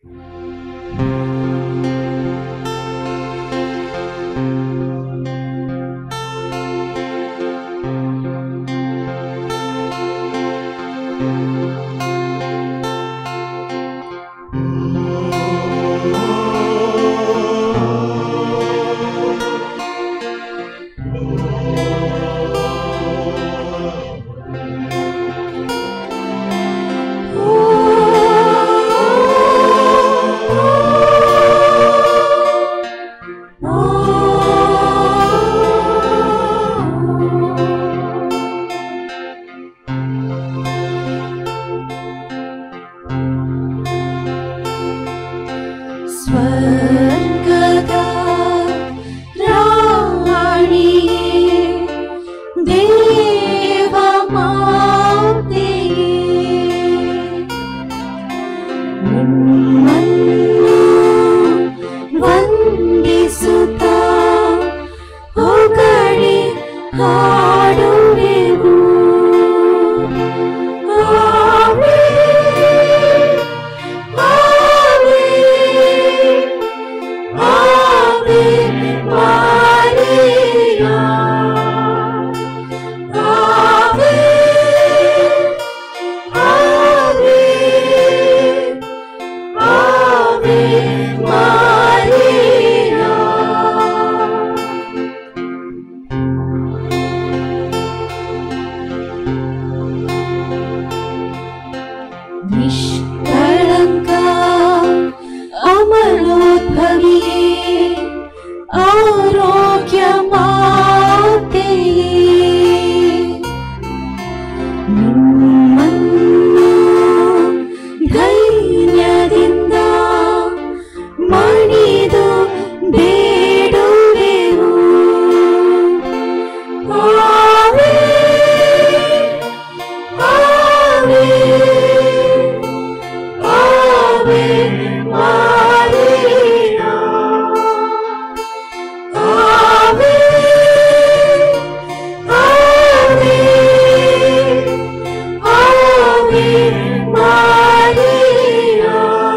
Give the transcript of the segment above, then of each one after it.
ಸ್ವರ್ಗದ ರಾಣಿಯೇ ದೇವ ಮಾತೆಯೇ ನಿಮ್ಮನ್ನು ವಂದಿಸುತ್ತಾ ಹೊಗಳಿ ಹಾಡುವೆವು ಆವೆ Ave Ave Maria Ave Ave Ave Maria ನಿಷ್ಕಳಂಕ ಅಮರೋದ್ಭವಿಯೇ ಆರೋಗ್ಯ ಮಾತೆಯೇ ನಿಮ್ಮನ್ನು ಧೈರ್ಯದಿಂದ ಮಣಿದು ಬೇಡುವೆವು Ave Ave Ave Maria Ave Ave Ave Maria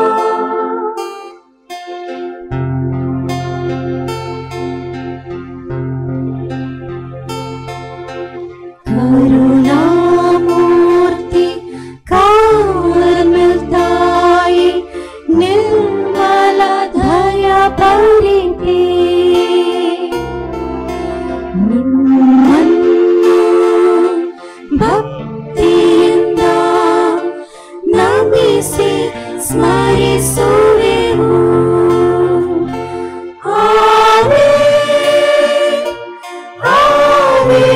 ಕರುಣಾಮೂರ್ತಿ ಕಾರ್ಮೆಲ್ ತಾಯಿ ನಿರ್ಮಲ ದಯ ಪರಿತೆ ನಿಮ್ಮನ್ನು ಭಕ್ತಿಯಿಂದ ನಮಿಸಿ ಸ್ಮರಿಸುವೆವು ಆವೆ Ave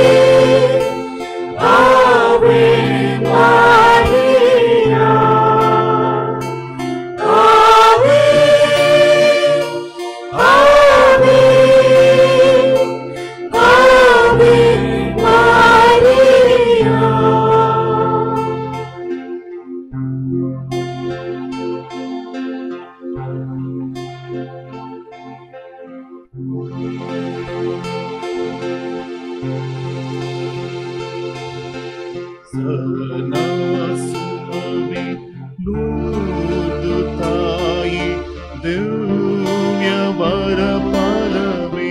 Ave Maria Ave Ave Ave Maria ಸಹನಾಸುಮವಿ ಲೂರ್ದು ತಾಯಿ ದಿವ್ಯ ವರ ಫಲವೇ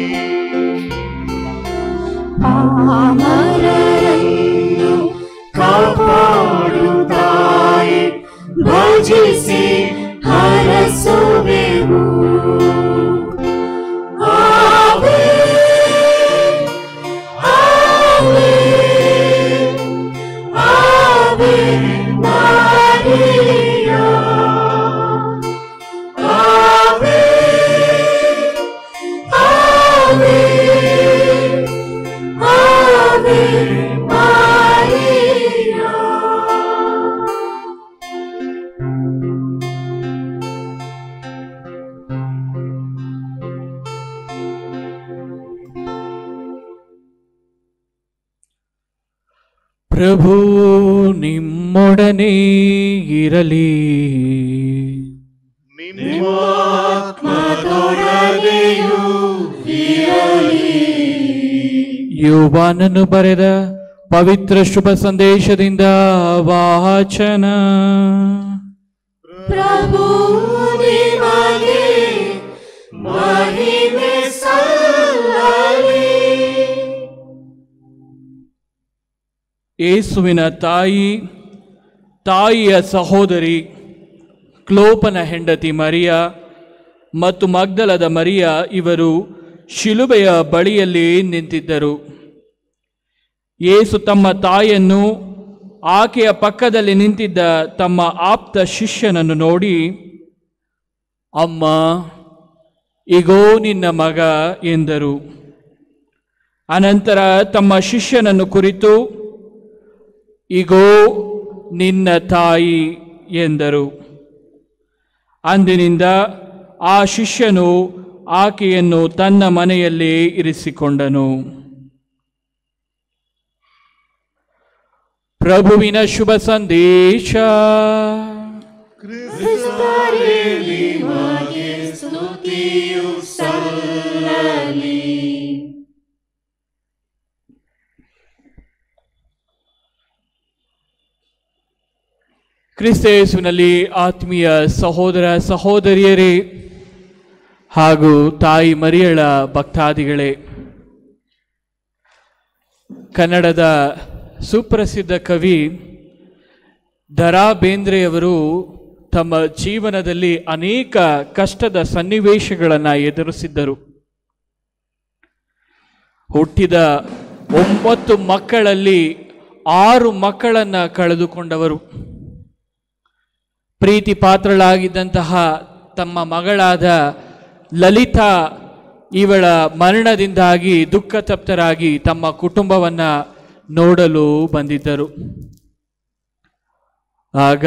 ಪಾಮರರನ್ನು ಕಾಪಾಡುತ್ತಾಯಿ ಭಜಿಸಿ ಹರಸುವೆವು ಆವೆ Ave Ave Maria Ave Ave Ave Maria ಪ್ರಭು ನಿಮ್ಮೊಡನೆ ಇರಲಿ ನಿಮ್ಮಾತ್ಮದೊಡನೆಯೂ ಯೋವಾನನು ಬರೆದ ಪವಿತ್ರ ಶುಭ ಸಂದೇಶದಿಂದ ವಾಚನ ಪ್ರಭು ನಿಮಗೆ ಮಹಿಮೆ ಸಲ್ಲಲಿ ಯೇಸುವಿನ ತಾಯಿ ತಾಯಿಯ ಸಹೋದರಿ ಕ್ಲೋಪನ ಹೆಂಡತಿ ಮರಿಯ ಮತ್ತು ಮಗ್ದಲದ ಮರಿಯ ಇವರು ಶಿಲುಬೆಯ ಬಳಿಯಲ್ಲಿ ನಿಂತಿದ್ದರು ಯೇಸು ತಮ್ಮ ತಾಯಿಯನ್ನು ಆಕೆಯ ಪಕ್ಕದಲ್ಲಿ ನಿಂತಿದ್ದ ತಮ್ಮ ಆಪ್ತ ಶಿಷ್ಯನನ್ನು ನೋಡಿ ಅಮ್ಮ ಇಗೋ ನಿನ್ನ ಮಗ ಎಂದರು ಅನಂತರ ತಮ್ಮ ಶಿಷ್ಯನನ್ನು ಕುರಿತು ಇಗೋ ನಿನ್ನ ತಾಯಿ ಎಂದರು ಅಂದಿನಿಂದ ಆ ಶಿಷ್ಯನು ಆಕೆಯನ್ನು ತನ್ನ ಮನೆಯಲ್ಲಿ ಇರಿಸಿಕೊಂಡನು ಪ್ರಭುವಿನ ಶುಭ ಸಂದೇಶ ಕ್ರಿಸ್ತರೇ ನಿಮಗೆ ಸ್ತುತಿಯು ಸಲ್ಲಲಿ ಕ್ರಿಸ್ತೇಸುವಿನಲ್ಲಿ ಆತ್ಮೀಯ ಸಹೋದರ ಸಹೋದರಿಯರೇ ಹಾಗೂ ತಾಯಿ ಮರಿಯಳ ಭಕ್ತಾದಿಗಳೇ ಕನ್ನಡದ ಸುಪ್ರಸಿದ್ಧ ಕವಿ ದರಾ ಬೇಂದ್ರೆಯವರು ತಮ್ಮ ಜೀವನದಲ್ಲಿ ಅನೇಕ ಕಷ್ಟದ ಸನ್ನಿವೇಶಗಳನ್ನು ಎದುರಿಸಿದ್ದರು ಹುಟ್ಟಿದ ಒಂಬತ್ತು ಮಕ್ಕಳಲ್ಲಿ ಆರು ಮಕ್ಕಳನ್ನು ಕಳೆದುಕೊಂಡವರು ಪ್ರೀತಿ ಪಾತ್ರಳಾಗಿದ್ದಂತಹ ತಮ್ಮ ಮಗಳಾದ ಲಲಿತಾ ಇವಳ ಮರಣದಿಂದಾಗಿ ದುಃಖ ತಪ್ತರಾಗಿ ತಮ್ಮ ಕುಟುಂಬವನ್ನು ನೋಡಲು ಬಂದಿದ್ದರು ಆಗ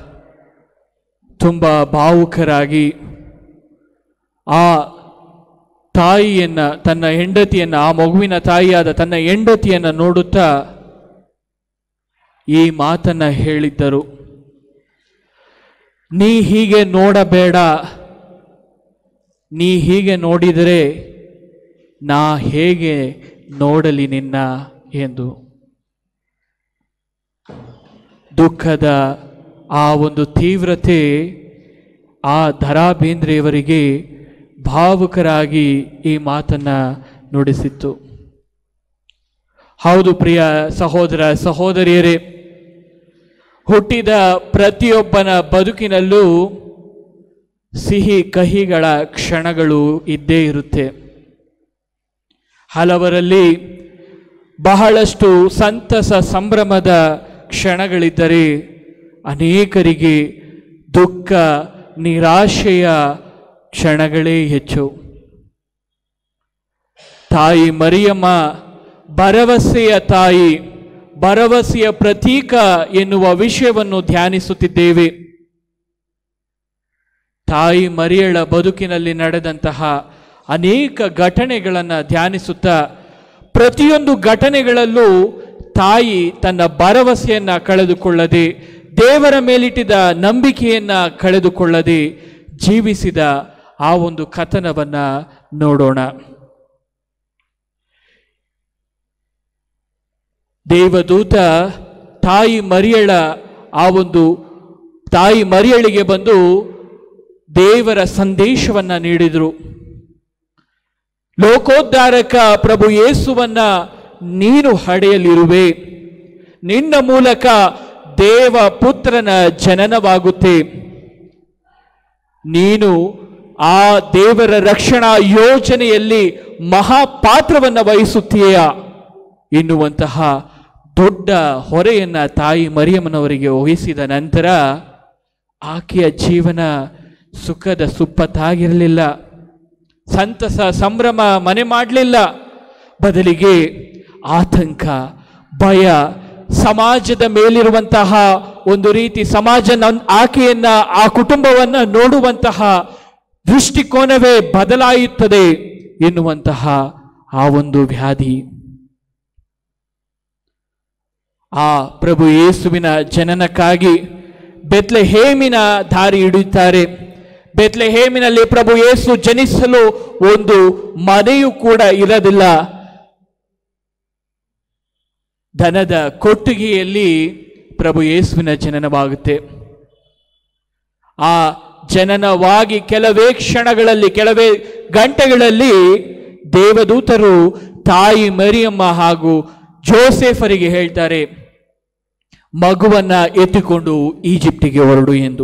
ತುಂಬ ಭಾವುಕರಾಗಿ ಆ ತಾಯಿಯನ್ನ ತನ್ನ ಹೆಂಡತಿಯನ್ನ ಆ ಮಗುವಿನ ತಾಯಿಯಾದ ತನ್ನ ಹೆಂಡತಿಯನ್ನ ನೋಡುತ್ತಾ ಈ ಮಾತನ್ನ ಹೇಳಿದ್ದರು ನೀ ಹೀಗೆ ನೋಡಬೇಡ ನೀ ಹೀಗೆ ನೋಡಿದರೆ ನಾ ಹೇಗೆ ನೋಡಲಿ ನಿನ್ನ ಎಂದು ದುಃಖದ ಆ ಒಂದು ತೀವ್ರತೆ ಆ ಧರಾ ಬೇಂದ್ರೆಯವರಿಗೆ ಭಾವುಕರಾಗಿ ಈ ಮಾತನ್ನ ನುಡಿಸಿತ್ತು ಹೌದು ಪ್ರಿಯ ಸಹೋದರ ಸಹೋದರಿಯರೇ ಹುಟ್ಟಿದ ಪ್ರತಿಯೊಬ್ಬನ ಬದುಕಿನಲ್ಲೂ ಸಿಹಿ ಕಹಿಗಳ ಕ್ಷಣಗಳು ಇದ್ದೇ ಇರುತ್ತೆ ಹಲವರಲ್ಲಿ ಬಹಳಷ್ಟು ಸಂತಸ ಸಂಭ್ರಮದ ಕ್ಷಣಗಳಿದ್ದರೆ ಅನೇಕರಿಗೆ ದುಃಖ ನಿರಾಶೆಯ ಕ್ಷಣಗಳೇ ಹೆಚ್ಚು ತಾಯಿ ಮರಿಯಮ್ಮ ಭರವಸೆಯ ತಾಯಿ ಭರವಸೆಯ ಪ್ರತೀಕ ಎನ್ನುವ ವಿಷಯವನ್ನು ಧ್ಯಾನಿಸುತ್ತಿದ್ದೇವೆ ತಾಯಿ ಮರಿಯಳ ಬದುಕಿನಲ್ಲಿ ನಡೆದಂತಹ ಅನೇಕ ಘಟನೆಗಳನ್ನು ಧ್ಯಾನಿಸುತ್ತಾ ಪ್ರತಿಯೊಂದು ಘಟನೆಗಳಲ್ಲೂ ತಾಯಿ ತನ್ನ ಭರವಸೆಯನ್ನ ಕಳೆದುಕೊಳ್ಳದೆ ದೇವರ ಮೇಲಿಟ್ಟಿದ ನಂಬಿಕೆಯನ್ನ ಕಳೆದುಕೊಳ್ಳದೆ ಜೀವಿಸಿದ ಆ ಒಂದು ಕಥನವನ್ನ ನೋಡೋಣ ದೇವದೂತ ತಾಯಿ ಮರಿಯಳ ಆ ಒಂದು ತಾಯಿ ಮರಿಯಳಿಗೆ ಬಂದು ದೇವರ ಸಂದೇಶವನ್ನ ನೀಡಿದರು ಲೋಕೋದ್ಧಾರಕ ಪ್ರಭು ಯೇಸುವನ್ನ ನೀನು ಹಡೆಯಲಿರುವೆ ನಿನ್ನ ಮೂಲಕ ದೇವ ಪುತ್ರನ ಜನನವಾಗುತ್ತೆ ನೀನು ಆ ದೇವರ ರಕ್ಷಣಾ ಯೋಜನೆಯಲ್ಲಿ ಮಹಾಪಾತ್ರವನ್ನ ವಹಿಸುತ್ತೀಯ ಎನ್ನುವಂತಹ ದೊಡ್ಡ ಹೊರೆಯನ್ನ ತಾಯಿ ಮರಿಯಮ್ಮನವರಿಗೆ ವಹಿಸಿದ ನಂತರ ಆಕೆಯ ಜೀವನ ಸುಖದ ಸುಪ್ಪತ್ತಾಗಿರಲಿಲ್ಲ ಸಂತಸ ಸಂಭ್ರಮ ಮನೆ ಮಾಡಲಿಲ್ಲ ಬದಲಿಗೆ ಆತಂಕ ಭಯ ಸಮಾಜದ ಮೇಲಿರುವಂತಹ ಒಂದು ರೀತಿ ಸಮಾಜ ನನ್- ಆಕೆಯನ್ನ ಆ ಕುಟುಂಬವನ್ನ ನೋಡುವಂತಹ ದೃಷ್ಟಿಕೋನವೇ ಬದಲಾಯುತ್ತದೆ ಎನ್ನುವಂತಹ ಆ ಒಂದು ವ್ಯಾಧಿ ಆ ಪ್ರಭು ಯೇಸುವಿನ ಜನನಕ್ಕಾಗಿ ಬೆತ್ಲೆಹೇಮಿನ ದಾರಿ ಹಿಡಿಯುತ್ತಾರೆ ಬೆತ್ಲೆಹೇಮಿನಲ್ಲಿ ಪ್ರಭು ಯೇಸು ಜನಿಸಲು ಒಂದು ಮನೆಯೂ ಕೂಡ ಇರಲಿಲ್ಲ ದನದ ಕೊಟ್ಟಿಗೆಯಲ್ಲಿ ಪ್ರಭು ಯೇಸುವಿನ ಜನನವಾಗುತ್ತೆ ಆ ಜನನವಾಗಿ ಕೆಲವೇ ಕ್ಷಣಗಳಲ್ಲಿ ಕೆಲವೇ ಗಂಟೆಗಳಲ್ಲಿ ದೇವದೂತರು ತಾಯಿ ಮರಿಯಮ್ಮ ಹಾಗೂ ಜೋಸೆಫರಿಗೆ ಹೇಳ್ತಾರೆ ಮಗುವನ್ನ ಎತ್ತಿಕೊಂಡು ಈಜಿಪ್ಟಿಗೆ ಹೊರಡು ಎಂದು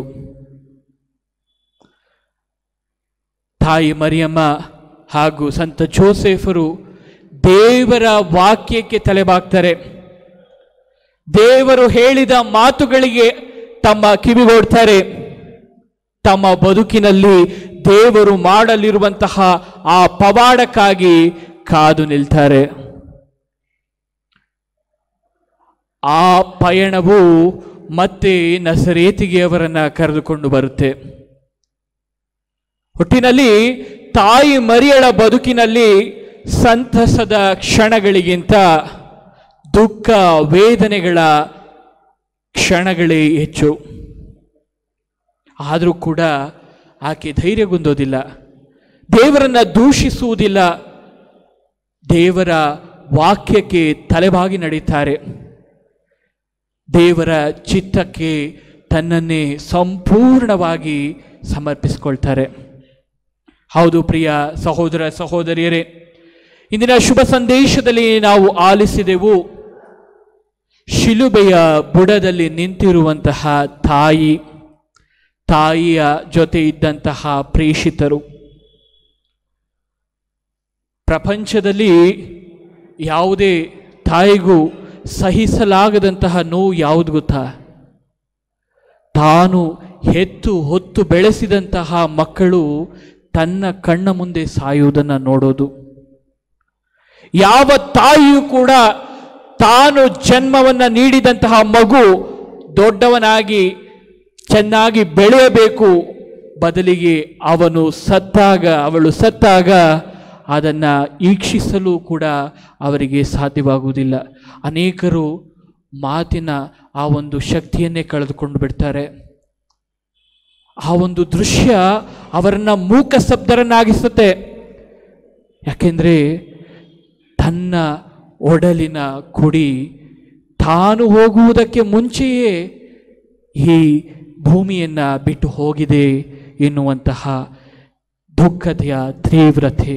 ತಾಯಿ ಮರಿಯಮ್ಮ ಹಾಗೂ ಸಂತ ಜೋಸೆಫರು ದೇವರ ವಾಕ್ಯಕ್ಕೆ ತಲೆಬಾಗ್ತಾರೆ ದೇವರು ಹೇಳಿದ ಮಾತುಗಳಿಗೆ ತಮ್ಮ ಕಿವಿಗೊಡ್ತಾರೆ ತಮ್ಮ ಬದುಕಿನಲ್ಲಿ ದೇವರು ಮಾಡಲಿರುವಂತಹ ಆ ಪವಾಡಕ್ಕಾಗಿ ಕಾದು ನಿಲ್ತಾರೆ ಆ ಪಯಣವು ಮತ್ತೆ ನಸರೇತಿಗೆ ಅವರನ್ನ ಕರೆದುಕೊಂಡು ಬರುತ್ತೆ ಒಟ್ಟಿನಲ್ಲಿ ತಾಯಿ ಮರಿಯಳ ಬದುಕಿನಲ್ಲಿ ಸಂತಸದ ಕ್ಷಣಗಳಿಗಿಂತ ದುಃಖ ವೇದನೆಗಳ ಕ್ಷಣಗಳೇ ಹೆಚ್ಚು ಆದರೂ ಕೂಡ ಆಕೆ ಧೈರ್ಯಗುಂದೋದಿಲ್ಲ ದೇವರನ್ನ ದೂಷಿಸುವುದಿಲ್ಲ ದೇವರ ವಾಕ್ಯಕ್ಕೆ ತಲೆಬಾಗಿ ನಡೀತಾರೆ ದೇವರ ಚಿತ್ತಕ್ಕೆ ತನ್ನನ್ನೇ ಸಂಪೂರ್ಣವಾಗಿ ಸಮರ್ಪಿಸಿಕೊಳ್ತಾರೆ ಹೌದು ಪ್ರಿಯ ಸಹೋದರ ಸಹೋದರಿಯರೇ ಇಂದಿನ ಶುಭ ಸಂದೇಶದಲ್ಲಿ ನಾವು ಆಲಿಸಿದೆವು ಶಿಲುಬೆಯ ಬುಡದಲ್ಲಿ ನಿಂತಿರುವಂತಹ ತಾಯಿ ತಾಯಿಯ ಜೊತೆ ಇದ್ದಂತಹ ಪ್ರೇಷಿತರು ಪ್ರಪಂಚದಲ್ಲಿ ಯಾವುದೇ ತಾಯಿಗೂ ಸಹಿಸಲಾಗದಂತಹ ನೋವು ಯಾವುದು ಗೊತ್ತಾ ತಾನು ಹೆತ್ತು ಹೊತ್ತು ಬೆಳೆಸಿದಂತಹ ಮಕ್ಕಳು ತನ್ನ ಕಣ್ಣ ಮುಂದೆ ಸಾಯುವುದನ್ನು ನೋಡೋದು ಯಾವ ತಾಯಿಯೂ ಕೂಡ ತಾನು ಜನ್ಮವನ್ನ ನೀಡಿದಂತಹ ಮಗು ದೊಡ್ಡವನಾಗಿ ಚೆನ್ನಾಗಿ ಬೆಳೆಯಬೇಕು ಬದಲಿಗೆ ಅವನು ಸತ್ತಾಗ ಅವಳು ಸತ್ತಾಗ ಅದನ್ನು ಈಕ್ಷಿಸಲು ಕೂಡ ಅವರಿಗೆ ಸಾಧ್ಯವಾಗುವುದಿಲ್ಲ ಅನೇಕರು ಮಾತಿನ ಆ ಒಂದು ಶಕ್ತಿಯನ್ನೇ ಕಳೆದುಕೊಂಡು ಬಿಡ್ತಾರೆ ಆ ಒಂದು ದೃಶ್ಯ ಅವರನ್ನ ಮೂಕ ಸ್ತಬ್ಧರನ್ನಾಗಿಸುತ್ತೆ ಯಾಕೆಂದ್ರೆ ತನ್ನ ಒಡಲಿನ ಕುಡಿ ತಾನು ಹೋಗುವುದಕ್ಕೆ ಮುಂಚೆಯೇ ಈ ಭೂಮಿಯನ್ನ ಬಿಟ್ಟು ಹೋಗಿದೆ ಎನ್ನುವಂತಹ ದುಃಖತೆಯ ತೀವ್ರತೆ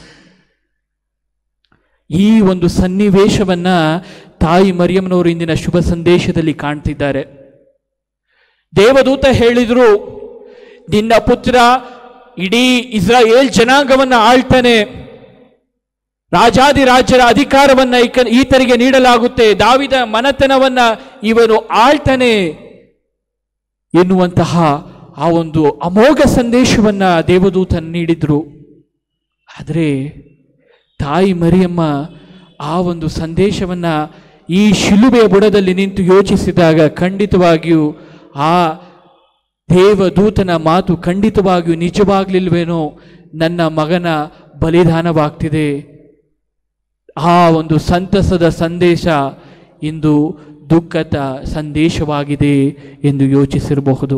ಈ ಒಂದು ಸನ್ನಿವೇಶವನ್ನ ತಾಯಿ ಮರಿಯಮ್ಮನವರು ಇಂದಿನ ಶುಭ ಸಂದೇಶದಲ್ಲಿ ಕಾಣ್ತಿದ್ದಾರೆ ದೇವದೂತ ಹೇಳಿದ್ರು ನಿನ್ನ ಪುತ್ರ ಇಡೀ ಇಸ್ರಾಯೇಲ್ ಜನಾಂಗವನ್ನ ಆಳ್ತಾನೆ ರಾಜಾದಿರಾಜರ ಅಧಿಕಾರವನ್ನ ಈಕ- ಈತರಿಗೆ ನೀಡಲಾಗುತ್ತೆ ದಾವಿದ ಮನತನವನ್ನ ಇವನು ಆಳ್ತಾನೆ ಎನ್ನುವಂತಹ ಆ ಒಂದು ಅಮೋಘ ಸಂದೇಶವನ್ನ ದೇವದೂತ ನೀಡಿದ್ರು ಆದರೆ ತಾಯಿ ಮರಿಯಮ್ಮ ಆ ಒಂದು ಸಂದೇಶವನ್ನ ಈ ಶಿಲುಬೆಯ ಬುಡದಲ್ಲಿ ನಿಂತು ಯೋಚಿಸಿದಾಗ ಖಂಡಿತವಾಗಿಯೂ ಆ ದೇವದೂತನ ಮಾತು ಖಂಡಿತವಾಗಿಯೂ ನಿಜವಾಗ್ಲಿಲ್ವೇನೋ ನನ್ನ ಮಗನ ಬಲಿದಾನವಾಗ್ತಿದೆ ಆ ಒಂದು ಸಂತಸದ ಸಂದೇಶ ಇಂದು ದುಃಖದ ಸಂದೇಶವಾಗಿದೆ ಎಂದು ಯೋಚಿಸಿರಬಹುದು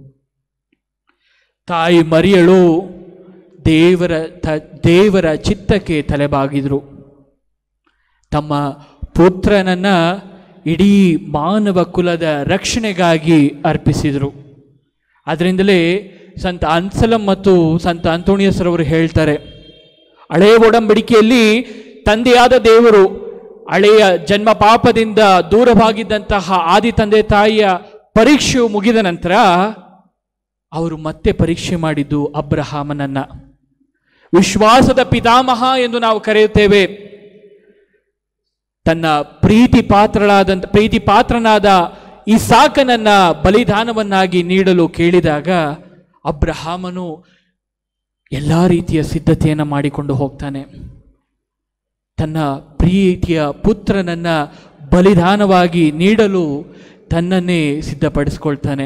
ತಾಯಿ ಮರಿಯಳು ದೇವರ ತ ದೇವರ ಚಿತ್ತಕ್ಕೆ ತಲೆಬಾಗಿದ್ರು ತಮ್ಮ ಪುತ್ರನನ್ನ ಇಡೀ ಮಾನವ ಕುಲದ ರಕ್ಷಣೆಗಾಗಿ ಅರ್ಪಿಸಿದರು ಅದರಿಂದಲೇ ಸಂತ ಅನ್ಸಲಂ ಮತ್ತು ಸಂತ ಅಂತೋಣಿಯಸರವರು ಹೇಳ್ತಾರೆ ಹಳೆಯ ಒಡಂಬಡಿಕೆಯಲ್ಲಿ ತಂದೆಯಾದ ದೇವರು ಹಳೆಯ ಜನ್ಮ ಪಾಪದಿಂದ ದೂರವಾಗಿದ್ದಂತಹ ಆದಿ ತಂದೆ ತಾಯಿಯ ಪರೀಕ್ಷೆಯು ಮುಗಿದ ನಂತರ ಅವರು ಮತ್ತೆ ಪರೀಕ್ಷೆ ಮಾಡಿದ್ದು ಅಬ್ರಹಾಮನನ್ನ ವಿಶ್ವಾಸದ ಪಿತಾಮಹ ಎಂದು ನಾವು ಕರೆಯುತ್ತೇವೆ ತನ್ನ ಪ್ರೀತಿ ಪಾತ್ರಳಾದಂತ ಪ್ರೀತಿ ಪಾತ್ರನಾದ ಇಸಾಕನನ್ನ ಬಲಿದಾನವನ್ನಾಗಿ ನೀಡಲು ಕೇಳಿದಾಗ ಅಬ್ರಹಾಮನು ಎಲ್ಲ ರೀತಿಯ ಸಿದ್ಧತೆಯನ್ನು ಮಾಡಿಕೊಂಡು ಹೋಗ್ತಾನೆ ತನ್ನ ಪ್ರೀತಿಯ ಪುತ್ರನನ್ನ ಬಲಿದಾನವಾಗಿ ನೀಡಲು ತನ್ನನ್ನೇ ಸಿದ್ಧಪಡಿಸ್ಕೊಳ್ತಾನೆ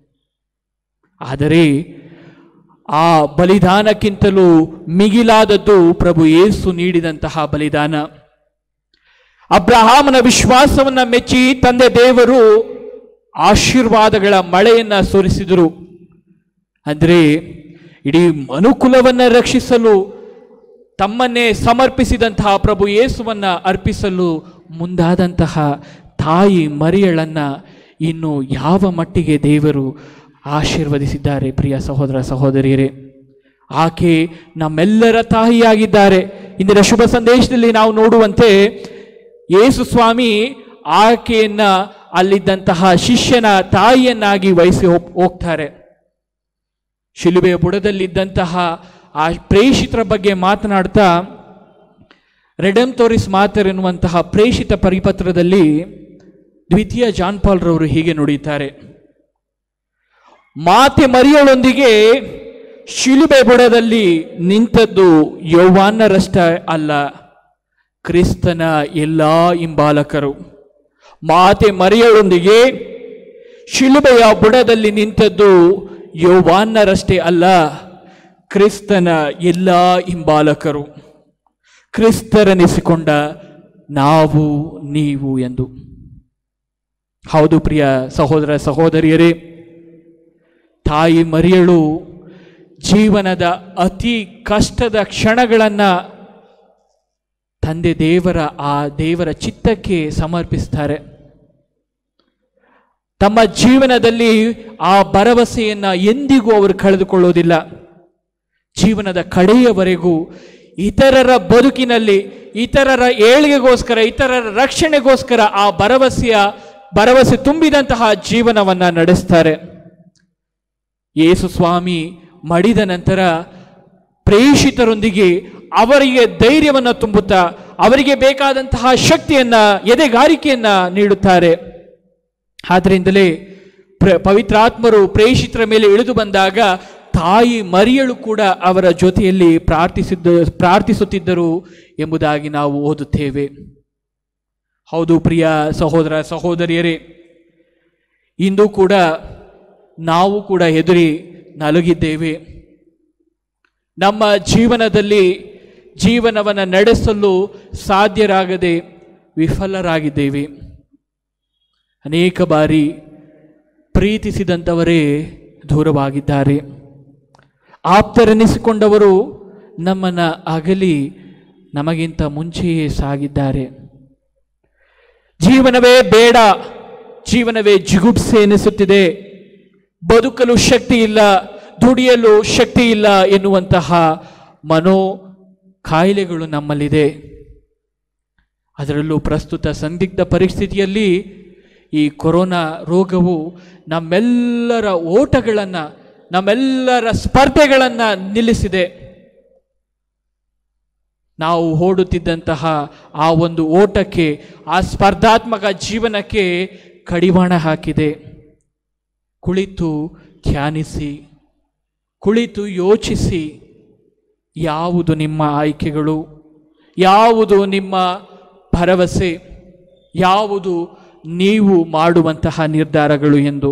ಆದರೆ ಆ ಬಲಿದಾನಕ್ಕಿಂತಲೂ ಮಿಗಿಲಾದದ್ದು ಪ್ರಭು ಯೇಸು ನೀಡಿದಂತಹ ಬಲಿದಾನ ಅಬ್ರಹಾಮನ ವಿಶ್ವಾಸವನ್ನ ಮೆಚ್ಚಿ ತಂದೆ ದೇವರು ಆಶೀರ್ವಾದಗಳ ಮಳೆಯನ್ನ ಸುರಿಸಿದರು ಅಂದ್ರೆ ಇಡೀ ಮನುಕುಲವನ್ನ ರಕ್ಷಿಸಲು ತಮ್ಮನ್ನೇ ಸಮರ್ಪಿಸಿದಂತಹ ಪ್ರಭು ಯೇಸುವನ್ನ ಅರ್ಪಿಸಲು ಮುಂದಾದಂತಹ ತಾಯಿ ಮರಿಯಳನ್ನ ಇನ್ನು ಯಾವ ಮಟ್ಟಿಗೆ ದೇವರು ಆಶೀರ್ವದಿಸಿದ್ದಾರೆ ಪ್ರಿಯ ಸಹೋದರ ಸಹೋದರಿಯರೇ ಆಕೆ ನಮ್ಮೆಲ್ಲರ ತಾಯಿಯಾಗಿದ್ದಾರೆ ಇಂದಿನ ಶುಭ ಸಂದೇಶದಲ್ಲಿ ನಾವು ನೋಡುವಂತೆ ಯೇಸು ಸ್ವಾಮಿ ಆಕೆಯನ್ನ ಅಲ್ಲಿದ್ದಂತಹ ಶಿಷ್ಯನ ತಾಯಿಯನ್ನಾಗಿ ವಹಿಸಿ ಹೋಗ್- ಹೋಗ್ತಾರೆ ಶಿಲುಬೆಯ ಬುಡದಲ್ಲಿದ್ದಂತಹ ಆ ಪ್ರೇಷಿತರ ಬಗ್ಗೆ ಮಾತನಾಡ್ತಾ ರೆಡಮ್ ಮಾತರ್ ಎನ್ನುವಂತಹ ಪ್ರೇಷಿತ ಪರಿಪತ್ರದಲ್ಲಿ ದ್ವಿತೀಯ ಜಾನ್ ಪಾಲ್ ರವರು ಹೀಗೆ ನುಡಿಯುತ್ತಾರೆ ಮಾತೆ ಮರಿಯಳೊಂದಿಗೆ ಶಿಲುಬೆ ಬುಡದಲ್ಲಿ ನಿಂತದ್ದು ಯೌವಾನರಷ್ಟ ಅಲ್ಲ ಕ್ರಿಸ್ತನ ಎಲ್ಲ ಹಿಂಬಾಲಕರು ಮಾತೆ ಮರಿಯಳೊಂದಿಗೆ ಶಿಲುಬೆಯ ಬುಡದಲ್ಲಿ ನಿಂತದ್ದು ಯೌವಾನರಷ್ಟೇ ಅಲ್ಲ ಕ್ರಿಸ್ತನ ಎಲ್ಲ ಹಿಂಬಾಲಕರು ಕ್ರಿಸ್ತರನಿಸಿಕೊಂಡ ನಾವು ನೀವು ಎಂದು ಹೌದು ಪ್ರಿಯ ಸಹೋದರ ಸಹೋದರಿಯರೇ ತಾಯಿ ಮರಿಯಳು ಜೀವನದ ಅತಿ ಕಷ್ಟದ ಕ್ಷಣಗಳನ್ನು ತಂದೆ ದೇವರ ಆ ದೇವರ ಚಿತ್ತಕ್ಕೆ ಸಮರ್ಪಿಸ್ತಾರೆ ತಮ್ಮ ಜೀವನದಲ್ಲಿ ಆ ಭರವಸೆಯನ್ನ ಎಂದಿಗೂ ಅವರು ಕಳೆದುಕೊಳ್ಳೋದಿಲ್ಲ ಜೀವನದ ಕಡೆಯವರೆಗೂ ಇತರರ ಬದುಕಿನಲ್ಲಿ ಇತರರ ಏಳಿಗೆಗೋಸ್ಕರ ಇತರರ ರಕ್ಷಣೆಗೋಸ್ಕರ ಆ ಭರವಸೆಯ ಭರವಸೆ ತುಂಬಿದಂತಹ ಜೀವನವನ್ನ ನಡೆಸ್ತಾರೆ ಯೇಸು ಸ್ವಾಮಿ ಮಡಿದ ನಂತರ ಪ್ರೇಷಿತರೊಂದಿಗೆ ಅವರಿಗೆ ಧೈರ್ಯವನ್ನು ತುಂಬುತ್ತಾ ಅವರಿಗೆ ಬೇಕಾದಂತಹ ಶಕ್ತಿಯನ್ನ ಎದೆಗಾರಿಕೆಯನ್ನ ನೀಡುತ್ತಾರೆ ಆದ್ದರಿಂದಲೇ ಪ್ರ ಪವಿತ್ರಾತ್ಮರು ಪ್ರೇಷಿತರ ಮೇಲೆ ಇಳಿದು ಬಂದಾಗ ತಾಯಿ ಮರಿಯಳು ಕೂಡ ಅವರ ಜೊತೆಯಲ್ಲಿ ಪ್ರಾರ್ಥಿಸಿದ್ದ ಪ್ರಾರ್ಥಿಸುತ್ತಿದ್ದರು ಎಂಬುದಾಗಿ ನಾವು ಓದುತ್ತೇವೆ ಹೌದು ಪ್ರಿಯ ಸಹೋದರ ಸಹೋದರಿಯರೇ ಇಂದು ಕೂಡ ನಾವು ಕೂಡ ಹೆದರಿ ನಲುಗಿದ್ದೇವೆ ನಮ್ಮ ಜೀವನದಲ್ಲಿ ಜೀವನವನ್ನು ನಡೆಸಲು ಸಾಧ್ಯರಾಗದೆ ವಿಫಲರಾಗಿದ್ದೇವೆ ಅನೇಕ ಬಾರಿ ಪ್ರೀತಿಸಿದಂಥವರೇ ದೂರವಾಗಿದ್ದಾರೆ ಆಪ್ತರೆನಿಸಿಕೊಂಡವರು ನಮ್ಮನ್ನು ಅಗಲಿ ನಮಗಿಂತ ಮುಂಚೆಯೇ ಸಾಗಿದ್ದಾರೆ ಜೀವನವೇ ಬೇಡ ಜೀವನವೇ ಜಿಗುಪ್ಸೆ ಎನಿಸುತ್ತಿದೆ ಬದುಕಲು ಶಕ್ತಿ ಇಲ್ಲ ದುಡಿಯಲು ಶಕ್ತಿ ಇಲ್ಲ ಎನ್ನುವಂತಹ ಮನೋ ಕಾಯಿಲೆಗಳು ನಮ್ಮಲ್ಲಿದೆ ಅದರಲ್ಲೂ ಪ್ರಸ್ತುತ ಸಂದಿಗ್ಧ ಪರಿಸ್ಥಿತಿಯಲ್ಲಿ ಈ ಕೊರೋನಾ ರೋಗವು ನಮ್ಮೆಲ್ಲರ ಓಟಗಳನ್ನು ನಮ್ಮೆಲ್ಲರ ಸ್ಪರ್ಧೆಗಳನ್ನು ನಿಲ್ಲಿಸಿದೆ ನಾವು ಓಡುತ್ತಿದ್ದಂತಹ ಆ ಒಂದು ಓಟಕ್ಕೆ ಆ ಸ್ಪರ್ಧಾತ್ಮಕ ಜೀವನಕ್ಕೆ ಕಡಿವಾಣ ಹಾಕಿದೆ ಕುಳಿತು ಧ್ಯಾನಿಸಿ ಕುಳಿತು ಯೋಚಿಸಿ ಯಾವುದು ನಿಮ್ಮ ಆಯ್ಕೆಗಳು ಯಾವುದು ನಿಮ್ಮ ಭರವಸೆ ಯಾವುದು ನೀವು ಮಾಡುವಂತಹ ನಿರ್ಧಾರಗಳು ಎಂದು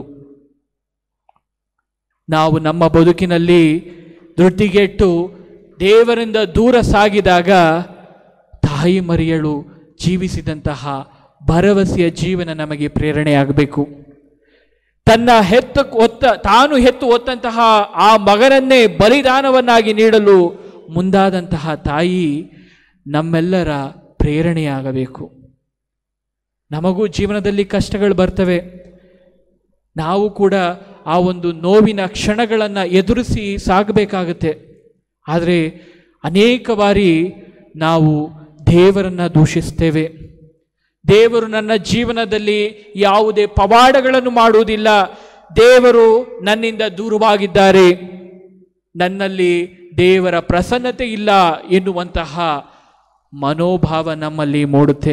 ನಾವು ನಮ್ಮ ಬದುಕಿನಲ್ಲಿ ಧೃತಿಗೆಟ್ಟು ದೇವರಿಂದ ದೂರ ಸಾಗಿದಾಗ ತಾಯಿ ಮರಿಯಳು ಜೀವಿಸಿದಂತಹ ಭರವಸೆಯ ಜೀವನ ನಮಗೆ ಪ್ರೇರಣೆಯಾಗಬೇಕು ತನ್ನ ಹೆತ್ತ ಒತ್ತ ತಾನು ಹೆತ್ತು ಒತ್ತಂತಹ ಆ ಮಗನನ್ನೇ ಬಲಿದಾನವನ್ನಾಗಿ ನೀಡಲು ಮುಂದಾದಂತಹ ತಾಯಿ ನಮ್ಮೆಲ್ಲರ ಪ್ರೇರಣೆಯಾಗಬೇಕು ನಮಗೂ ಜೀವನದಲ್ಲಿ ಕಷ್ಟಗಳು ಬರ್ತವೆ ನಾವು ಕೂಡ ಆ ಒಂದು ನೋವಿನ ಕ್ಷಣಗಳನ್ನು ಎದುರಿಸಿ ಸಾಗಬೇಕಾಗತ್ತೆ ಆದರೆ ಅನೇಕ ಬಾರಿ ನಾವು ದೇವರನ್ನು ದೂಷಿಸ್ತೇವೆ ದೇವರು ನನ್ನ ಜೀವನದಲ್ಲಿ ಯಾವುದೇ ಪವಾಡಗಳನ್ನು ಮಾಡುವುದಿಲ್ಲ ದೇವರು ನನ್ನಿಂದ ದೂರವಾಗಿದ್ದಾರೆ ನನ್ನಲ್ಲಿ ದೇವರ ಪ್ರಸನ್ನತೆ ಇಲ್ಲ ಎನ್ನುವಂತಹ ಮನೋಭಾವ ನಮ್ಮಲ್ಲಿ ಮೂಡುತ್ತೆ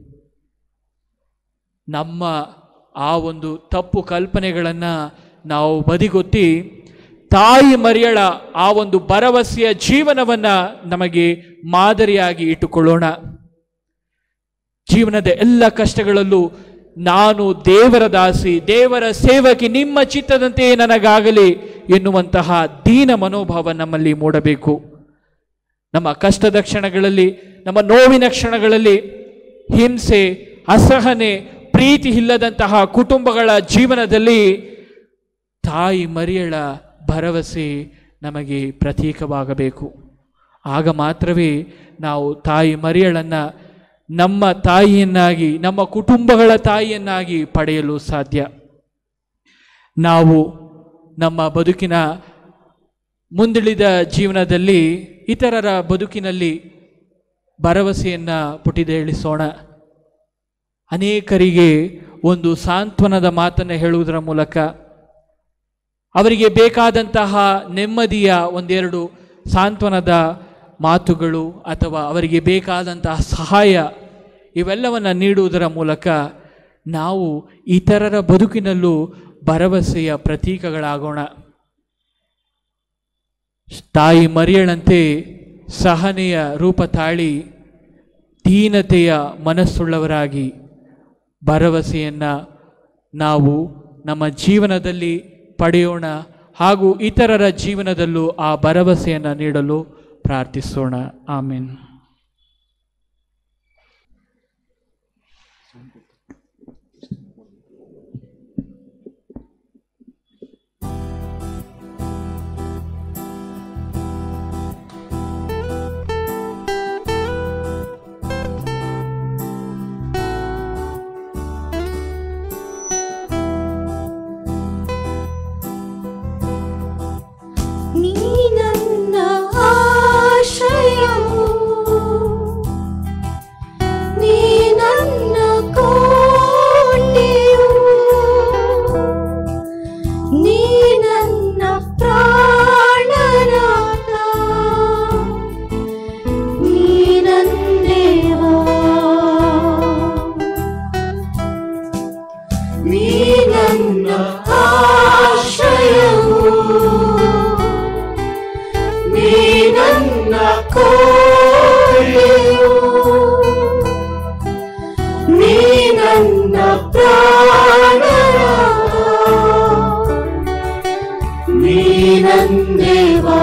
ನಮ್ಮ ಆ ಒಂದು ತಪ್ಪು ಕಲ್ಪನೆಗಳನ್ನು ನಾವು ಬದಿಗೊತ್ತಿ ತಾಯಿ ಮರಿಯಳ ಆ ಒಂದು ಭರವಸೆಯ ಜೀವನವನ್ನು ನಮಗೆ ಮಾದರಿಯಾಗಿ ಇಟ್ಟುಕೊಳ್ಳೋಣ ಜೀವನದ ಎಲ್ಲ ಕಷ್ಟಗಳಲ್ಲೂ ನಾನು ದೇವರ ದಾಸಿ ದೇವರ ಸೇವಕಿ ನಿಮ್ಮ ಚಿತ್ತದಂತೆಯೇ ನನಗಾಗಲಿ ಎನ್ನುವಂತಹ ದೀನ ಮನೋಭಾವ ನಮ್ಮಲ್ಲಿ ಮೂಡಬೇಕು ನಮ್ಮ ಕಷ್ಟದ ಕ್ಷಣಗಳಲ್ಲಿ ನಮ್ಮ ನೋವಿನ ಕ್ಷಣಗಳಲ್ಲಿ ಹಿಂಸೆ ಅಸಹನೆ ಪ್ರೀತಿ ಇಲ್ಲದಂತಹ ಕುಟುಂಬಗಳ ಜೀವನದಲ್ಲಿ ತಾಯಿ ಮರಿಯಳ ಭರವಸೆ ನಮಗೆ ಪ್ರತೀಕವಾಗಬೇಕು ಆಗ ಮಾತ್ರವೇ ನಾವು ತಾಯಿ ಮರಿಯಳನ್ನು ನಮ್ಮ ತಾಯಿಯನ್ನಾಗಿ ನಮ್ಮ ಕುಟುಂಬಗಳ ತಾಯಿಯನ್ನಾಗಿ ಪಡೆಯಲು ಸಾಧ್ಯ ನಾವು ನಮ್ಮ ಬದುಕಿನ ಮುಂದುಳಿದ ಜೀವನದಲ್ಲಿ ಇತರರ ಬದುಕಿನಲ್ಲಿ ಭರವಸೆಯನ್ನು ಪುಟಿದೇಳಿಸೋಣ ಅನೇಕರಿಗೆ ಒಂದು ಸಾಂತ್ವನದ ಮಾತನ್ನು ಹೇಳುವುದರ ಮೂಲಕ ಅವರಿಗೆ ಬೇಕಾದಂತಹ ನೆಮ್ಮದಿಯ ಒಂದೆರಡು ಸಾಂತ್ವನದ ಮಾತುಗಳು ಅಥವಾ ಅವರಿಗೆ ಬೇಕಾದಂತಹ ಸಹಾಯ ಇವೆಲ್ಲವನ್ನು ನೀಡುವುದರ ಮೂಲಕ ನಾವು ಇತರರ ಬದುಕಿನಲ್ಲೂ ಭರವಸೆಯ ಪ್ರತೀಕಗಳಾಗೋಣ ತಾಯಿ ಮರಿಯಳಂತೆ ಸಹನೆಯ ರೂಪ ತಾಳಿ ದೀನತೆಯ ಮನಸ್ಸುಳ್ಳವರಾಗಿ ಭರವಸೆಯನ್ನು ನಾವು ನಮ್ಮ ಜೀವನದಲ್ಲಿ ಪಡೆಯೋಣ ಹಾಗೂ ಇತರರ ಜೀವನದಲ್ಲೂ ಆ ಭರವಸೆಯನ್ನು ನೀಡಲು ಪ್ರಾರ್ಥಿಸೋಣ ಆಮೇನ್ ನೀ ನನ್ನ ಆಶ್ರಯವು ನೀ ನನ್ನ ಕೋಟೆಯು ನೀ ನನ್ನ ಪ್ರಾಣನಾಥ ನೀ ನನ್ನೇವಾ ನೀ ನನ್ನ ಆಶ್ರಯವು ನೀ ನನ್ನ ಕೋಟೆಯು ನೀ ನನ್ನ ಪ್ರಾಣ ನೀ ನನ್ನೇವಾ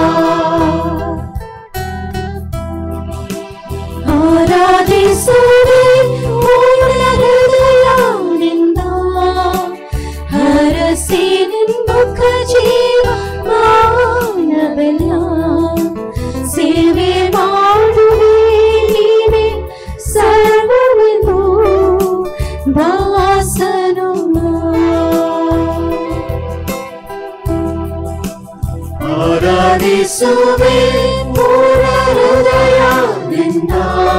ಆರಾಧಿಸುವೆ ಪೂರ್ಣ ಹೃದಯದಿಂದ ಹರಸಿ ನಿಮ್ಮುಖ ಜೀವ ಮಾನವೆಲ್ಲ ಸೇವೆ ಮಾಡುವೆ ನೀನೆ ಸರ್ವವೆಂದು ದಾಸನು ನಾ. ಆರಾಧಿಸುವೆ ಪೂರ್ಣ ಹೃದಯದಿಂದ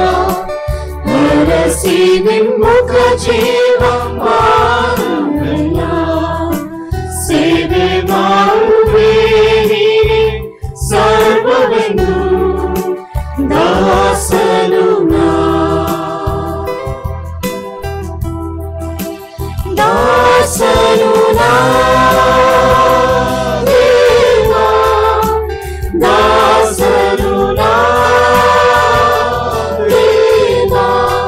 ಹರಸಿ ನಿಮ್ಮುಖ ಜೀವ ಮಾನವೆಲ್ಲ ಸೇವೆ ಮಾಡುವೆ ನೀನೆ ಸರ್ವವೆಂದು ದಾಸನು ನಾ. ದಾಸನು ನಾ ದೇವಾ, ದಾಸನು ನಾ ದೇವಾ,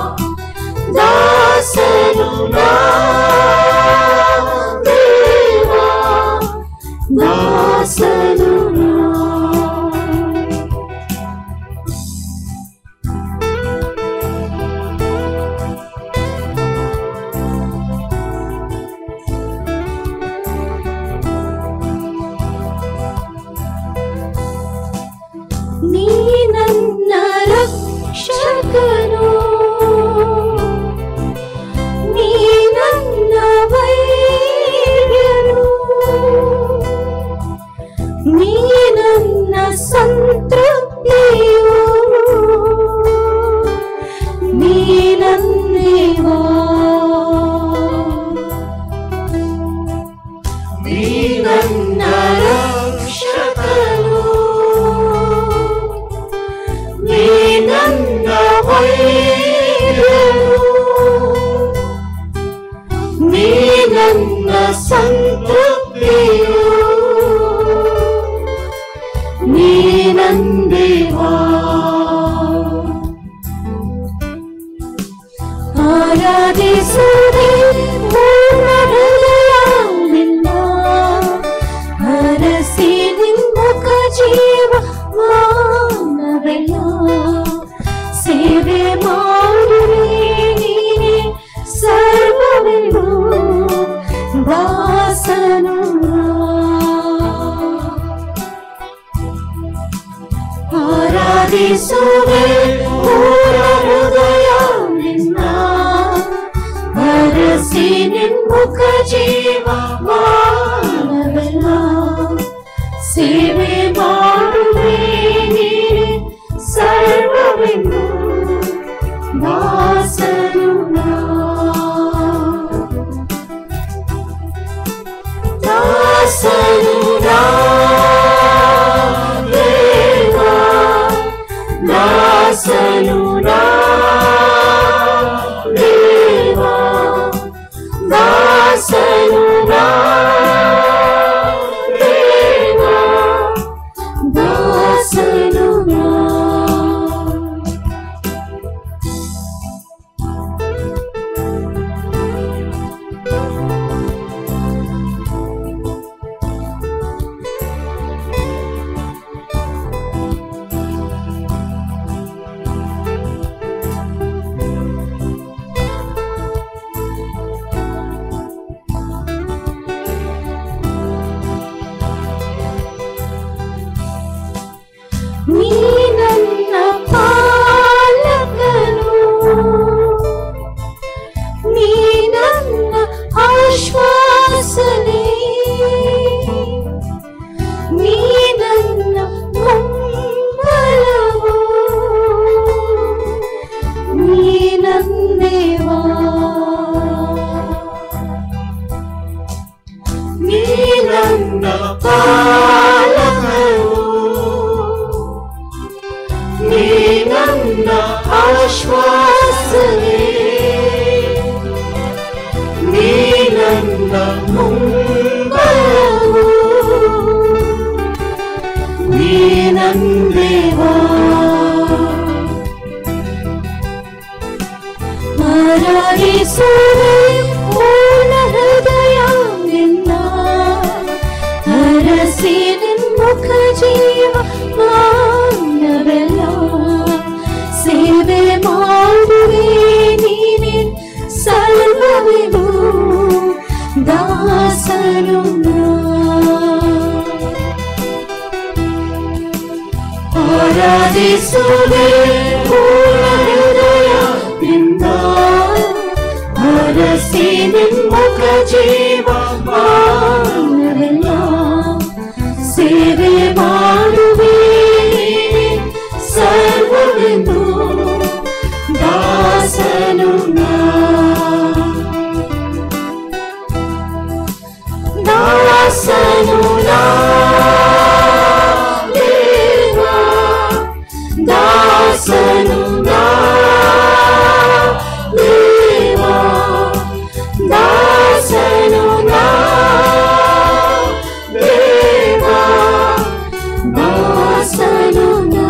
ದಾಸನು ನಾ ದೇವಾ, ದಾಸನು ನಾ. ನೀ ನನ್ನ ರಕ್ಷಕನು ನೀ ನನ್ನ ವೈರ್ಯನು ನೀ ನನ್ನ ಸಂತೃಪ್ತಿಯು ನೀ ನನ್ನೇವಾ ನೀ ನನ್ನ ರಕ್ಷಕನು ನೀ ನನ್ನ ವೈರ್ಯನು ನೀ ನನ್ನ ಸಂತೃಪ್ತಿಯು ನೀ ನಂದೇವಾ ಆರಾಧಿಸುವೆ ಪೂರ್ಣ ಹೃದಯದಿಂದ ಹರಸಿ ನಿಮ್ಮುಖ ಜೀವ ಮಾನವೆಲ್ಲ ಸೇವೆ ಮಾಡುವೆ ನೀನೆ ಸರ್ವವೆಂದು ದಾಸನು ನಾ. ಆರಾಧಿಸುವೆ ಪೂರ್ಣ ಹೃದಯದಿಂದ ಹರಸಿ ನಿಮ್ಮುಖ ಜೀವ ಮಾನವೆಲ್ಲ ದಾಸನು ನಾ ದೇವಾ ದಾಸನು ನಾ ದೇವಾ ದಾಸನು ನಾ ದೇವಾ ದಾಸನು ನಾ ನೀ ನನ್ನ ಪಾಲಕನು ನೀ ನನ್ನ ಆಶ್ವಾಸನೆ ನೀ ನನ್ನ ಮಂಗಳವು ನೀ ನನ್ನೇವಾ ನೀ ನನ್ನ ಪಾಲಕನು ನೀ ನನ್ನ ಆಶ್ವಾಸನೆ ನೀ ನನ್ನ ಮುಂಬಲವು ನೀ ನಂದೇವಾ ಆರಾಧಿಸುವೆ ಪೂರ್ಣ ಹೃದಯದಿಂದ ಹರಸಿ ನಿನ್ಮುಖ ಜೀವ ಮಾನವೆಲ್ಲ ಸೇವೆ ಮಾಡುವೆ ನೀನೆ ಸರ್ವವಿದು ದಾಸನು ನಾ. ಆರಾಧಿಸುವೆ ಪೂರ್ಣ ಹೃದಯದಿಂದ ಹರಸಿ ನಿನ್ಮುಖ ಜೀವ ಮಾನವೆಲ್ಲ ಸೇವೆ ಮಾಡುವೆ ಸರ್ವವೆಂದು ದಾಸನು ನಾ. ದಾಸನು ನಾ ದೇವಾ ದಾಸನು ನಾ ದೇವಾ ದಾಸನು ನಾ ದೇವಾ ದಾಸನು ನಾ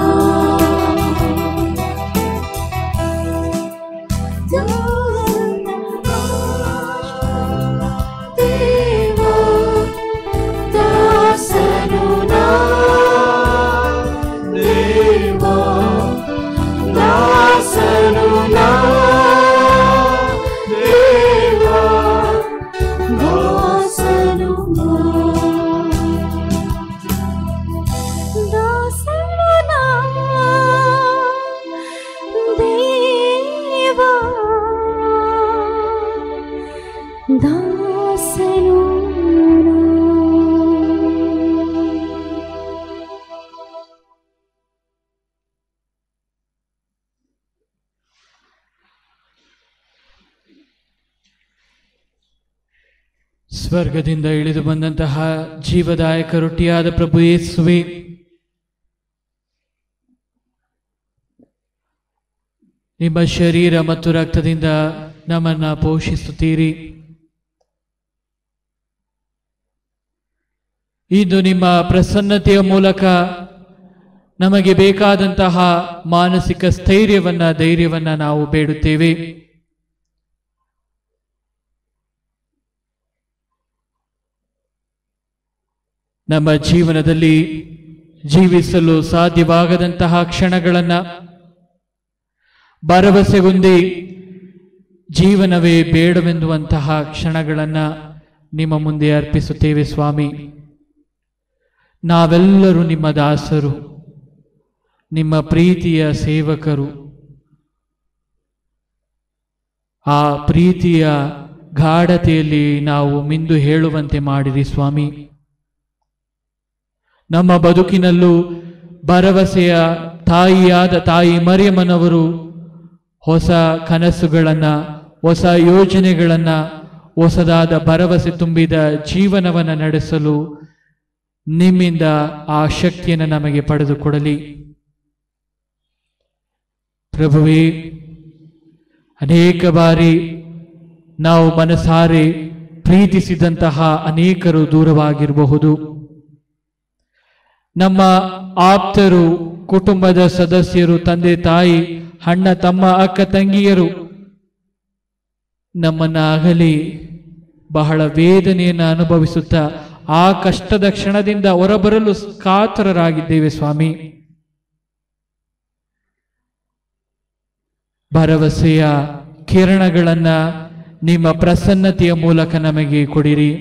ದೇವಾ ದಾಸನು ನಾ ದೇವಾ ದಾಸನು ನಾ ದೇವಾ ದಾಸನು ನಾ ದಾಸನು ನಾ ದೇವಾ ದಾಸನು ನಾ. ಸ್ವರ್ಗದಿಂದ ಇಳಿದು ಬಂದಂತಹ ಜೀವದಾಯಕ ರೊಟ್ಟಿಯಾದ ಪ್ರಭು ಯೇಸುವೆ ನಿಮ್ಮ ಶರೀರ ಮತ್ತು ರಕ್ತದಿಂದ ನಮ್ಮನ್ನ ಪೋಷಿಸುತ್ತೀರಿ ಇಂದು ನಿಮ್ಮ ಪ್ರಸನ್ನತೆಯ ಮೂಲಕ ನಮಗೆ ಬೇಕಾದಂತಹ ಮಾನಸಿಕ ಸ್ಥೈರ್ಯವನ್ನ ಧೈರ್ಯವನ್ನ ನಾವು ಬೇಡುತ್ತೇವೆ ನಮ್ಮ ಜೀವನದಲ್ಲಿ ಜೀವಿಸಲು ಸಾಧ್ಯವಾಗದಂತಹ ಕ್ಷಣಗಳನ್ನ ಭರವಸೆಗುಂದಿ ಜೀವನವೇ ಬೇಡವೆಂದುವಂತಹ ಕ್ಷಣಗಳನ್ನ ನಿಮ್ಮ ಮುಂದೆ ಅರ್ಪಿಸುತ್ತೇವೆ ಸ್ವಾಮಿ ನಾವೆಲ್ಲರೂ ನಿಮ್ಮ ದಾಸರು ನಿಮ್ಮ ಪ್ರೀತಿಯ ಸೇವಕರು ಆ ಪ್ರೀತಿಯ ಗಾಢತೆಯಲ್ಲಿ ನಾವು ಮಿಂದು ಹೇಳುವಂತೆ ಮಾಡಿರಿ ಸ್ವಾಮಿ ನಮ್ಮ ಬದುಕಿನಲ್ಲೂ ಭರವಸೆಯ ತಾಯಿಯಾದ ತಾಯಿ ಮರಿಯಮ್ಮನವರು ಹೊಸ ಕನಸುಗಳನ್ನ ಹೊಸ ಯೋಜನೆಗಳನ್ನ ಹೊಸದಾದ ಭರವಸೆ ತುಂಬಿದ ಜೀವನವನ್ನು ನಡೆಸಲು ನಿಮ್ಮಿಂದ ಆ ಶಕ್ತಿಯನ್ನು ನಮಗೆ ಪಡೆದುಕೊಡಲಿ ಪ್ರಭುವೇ ಅನೇಕ ಬಾರಿ ನಾವು ಮನಸಾರೆ ಪ್ರೀತಿಸಿದಂತಹ ಅನೇಕರು ದೂರವಾಗಿರಬಹುದು ನಮ್ಮ ಆಪ್ತರು ಕುಟುಂಬದ ಸದಸ್ಯರು ತಂದೆ ತಾಯಿ ಅಣ್ಣ ತಮ್ಮ ಅಕ್ಕ ತಂಗಿಯರು ನಮ್ಮನ್ನ ಅಗಲಿ ಬಹಳ ವೇದನೆಯನ್ನು ಅನುಭವಿಸುತ್ತಾ ಆ ಕಷ್ಟದ ಕ್ಷಣದಿಂದ ಹೊರಬರಲು ಕಾತರರಾಗಿದ್ದೇವೆ ಸ್ವಾಮಿ ಭರವಸೆಯ ಕಿರಣಗಳನ್ನ ನಿಮ್ಮ ಪ್ರಸನ್ನತೆಯ ಮೂಲಕ ನಮಗೆ ಕೊಡಿರಿ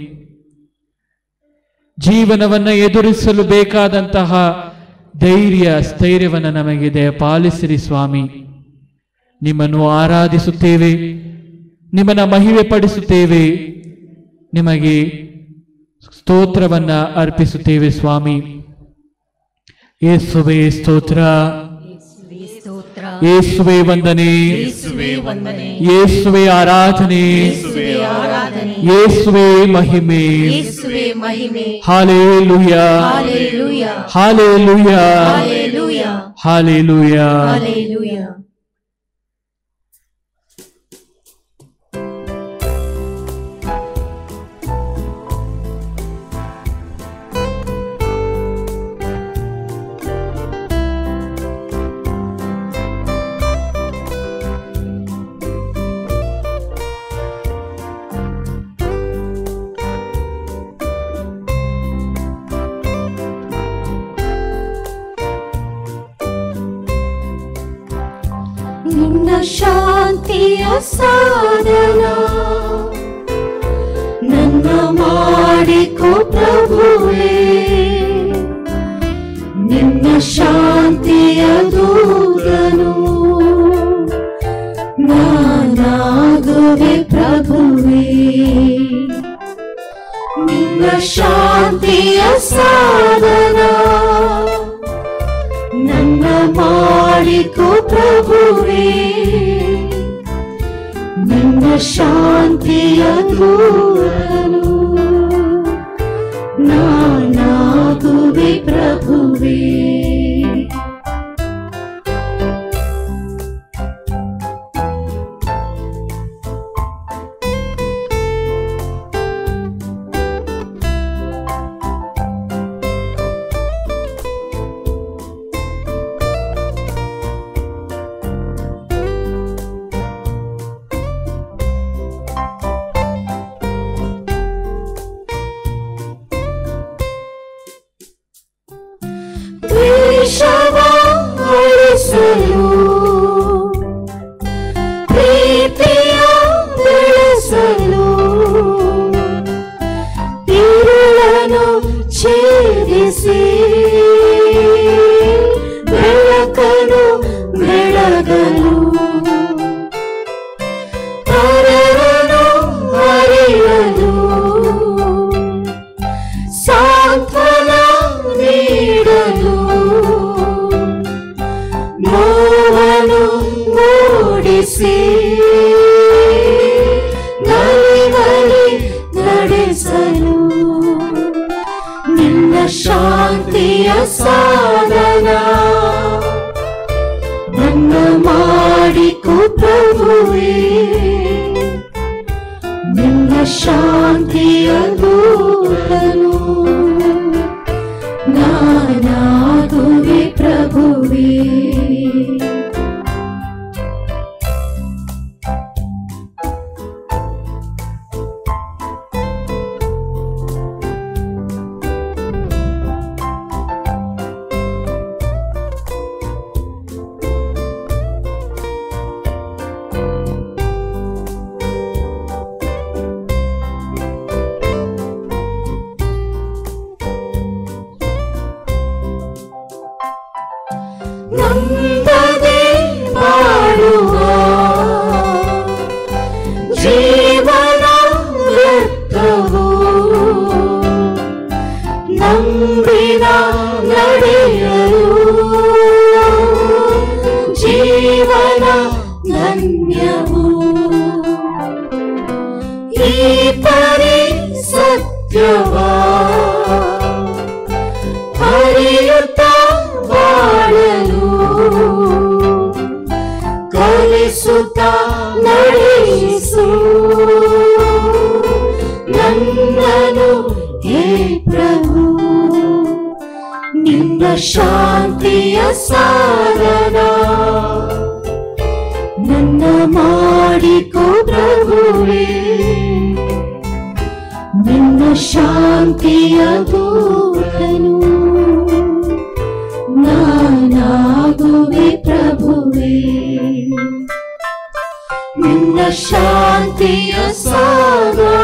ಜೀವನವನ್ನ ಎದುರಿಸಲು ಬೇಕಾದಂತಹ ಧೈರ್ಯ ಸ್ಥೈರ್ಯವನ್ನು ನಮಗೆ ದಯಪಾಲಿಸಿರಿ ಸ್ವಾಮಿ ನಿಮ್ಮನ್ನು ಆರಾಧಿಸುತ್ತೇವೆ ನಿಮ್ಮನ್ನ ಮಹಿಮೆ ಪಡಿಸುತ್ತೇವೆ ನಿಮಗೆ ಸ್ತೋತ್ರವನ್ನ ಅರ್ಪಿಸುತ್ತೇವೆ ಸ್ವಾಮಿ ಯೇಸುವೆ ಸ್ತೋತ್ರ ಸ್ತೋತ್ರ ಯೇಸುವೆ ವಂದನೆ ಯೇಸುವೆ ವಂದನೆ ಯೇಸುವೆ ಆರಾಧನೆ ಯೇಸುವೆ ಆರಾಧನೆ ಯೇಸುವೆ ಮಹಿಮೆ ಯೇಸುವೆ ಮಹಿಮೆ hallelujah hallelujah hallelujah hallelujah hallelujah hallelujah ನಿನ್ನ ಶಾಂತಿಯ ಸಾಧನ ನನ್ನ ಮಾಡಿಕೋ ಪ್ರಭುವೇ ನಿನ್ನ ಶಾಂತಿಯ ದೂತನು ನಾನಾಗುವೆ ಪ್ರಭುವೇ ನಿನ್ನ ಶಾಂತಿಯ ಸಾಧನ ನನ್ನ ಮಾಡಿಕೋ ಪ್ರಭುವೇ ನನ್ನ ಶಾಂತಿಯ ದೂರನು ನಾನಾಗುವೆ ಪ್ರಭುವೇ ದ್ವೇಷವ ಅಳಿಸಲು ಪ್ರೀತಿಯ ಬೆಳೆಸಲು ತಿರುಳನು ಛೇದಿಸಿ ಬೆಳಕನು ಬೆಳಗಲು ಪರರನು ಅರಿಯಲು ಸಾಂತ್ವನ ನೀಡಲು ನೋವನ್ನು ಮೂಡಿಸಿ ನಲಿವಲಿ ನಡೆಸಲು ನಿನ್ನ ಶಾಂತಿಯ ಸಾಧನ ನನ್ನ ಮಾಡಿಕೋ ಪ್ರಭುವೇ ನಿನ್ನ ಶಾಂತಿಯ ದೂತನು ನಾನಾಗುವೆ ಪ್ರಭುವೇ ನಂಬದೆ ಬಾಳುವ ಜೀವನ ವ್ಯರ್ಥವು ನಂಬಿನ ನಡೆಯಲು ಜೀವನ ಧನ್ಯವು ಪರಿ ಸತ್ಯವ ಹರಿಯುತ್ತ ಬಾಳಲು ಕಲಿಸುತ್ತ ನಡೆಸು ನನ್ನನು ಹೇ ಪ್ರಭು ನಿನ್ನ ಶಾಂತಿಯ ಸಾರನ ನನ್ನ ಮಾಡಿಕೋ ಪ್ರಭುವೇ ನಿನ್ನ ಶಾಂತಿಯ ದೂತನು ನಾನಾಗುವೆ ಪ್ರಭುವೇ ನಿನ್ನ ಶಾಂತಿಯ ಸಾಗರ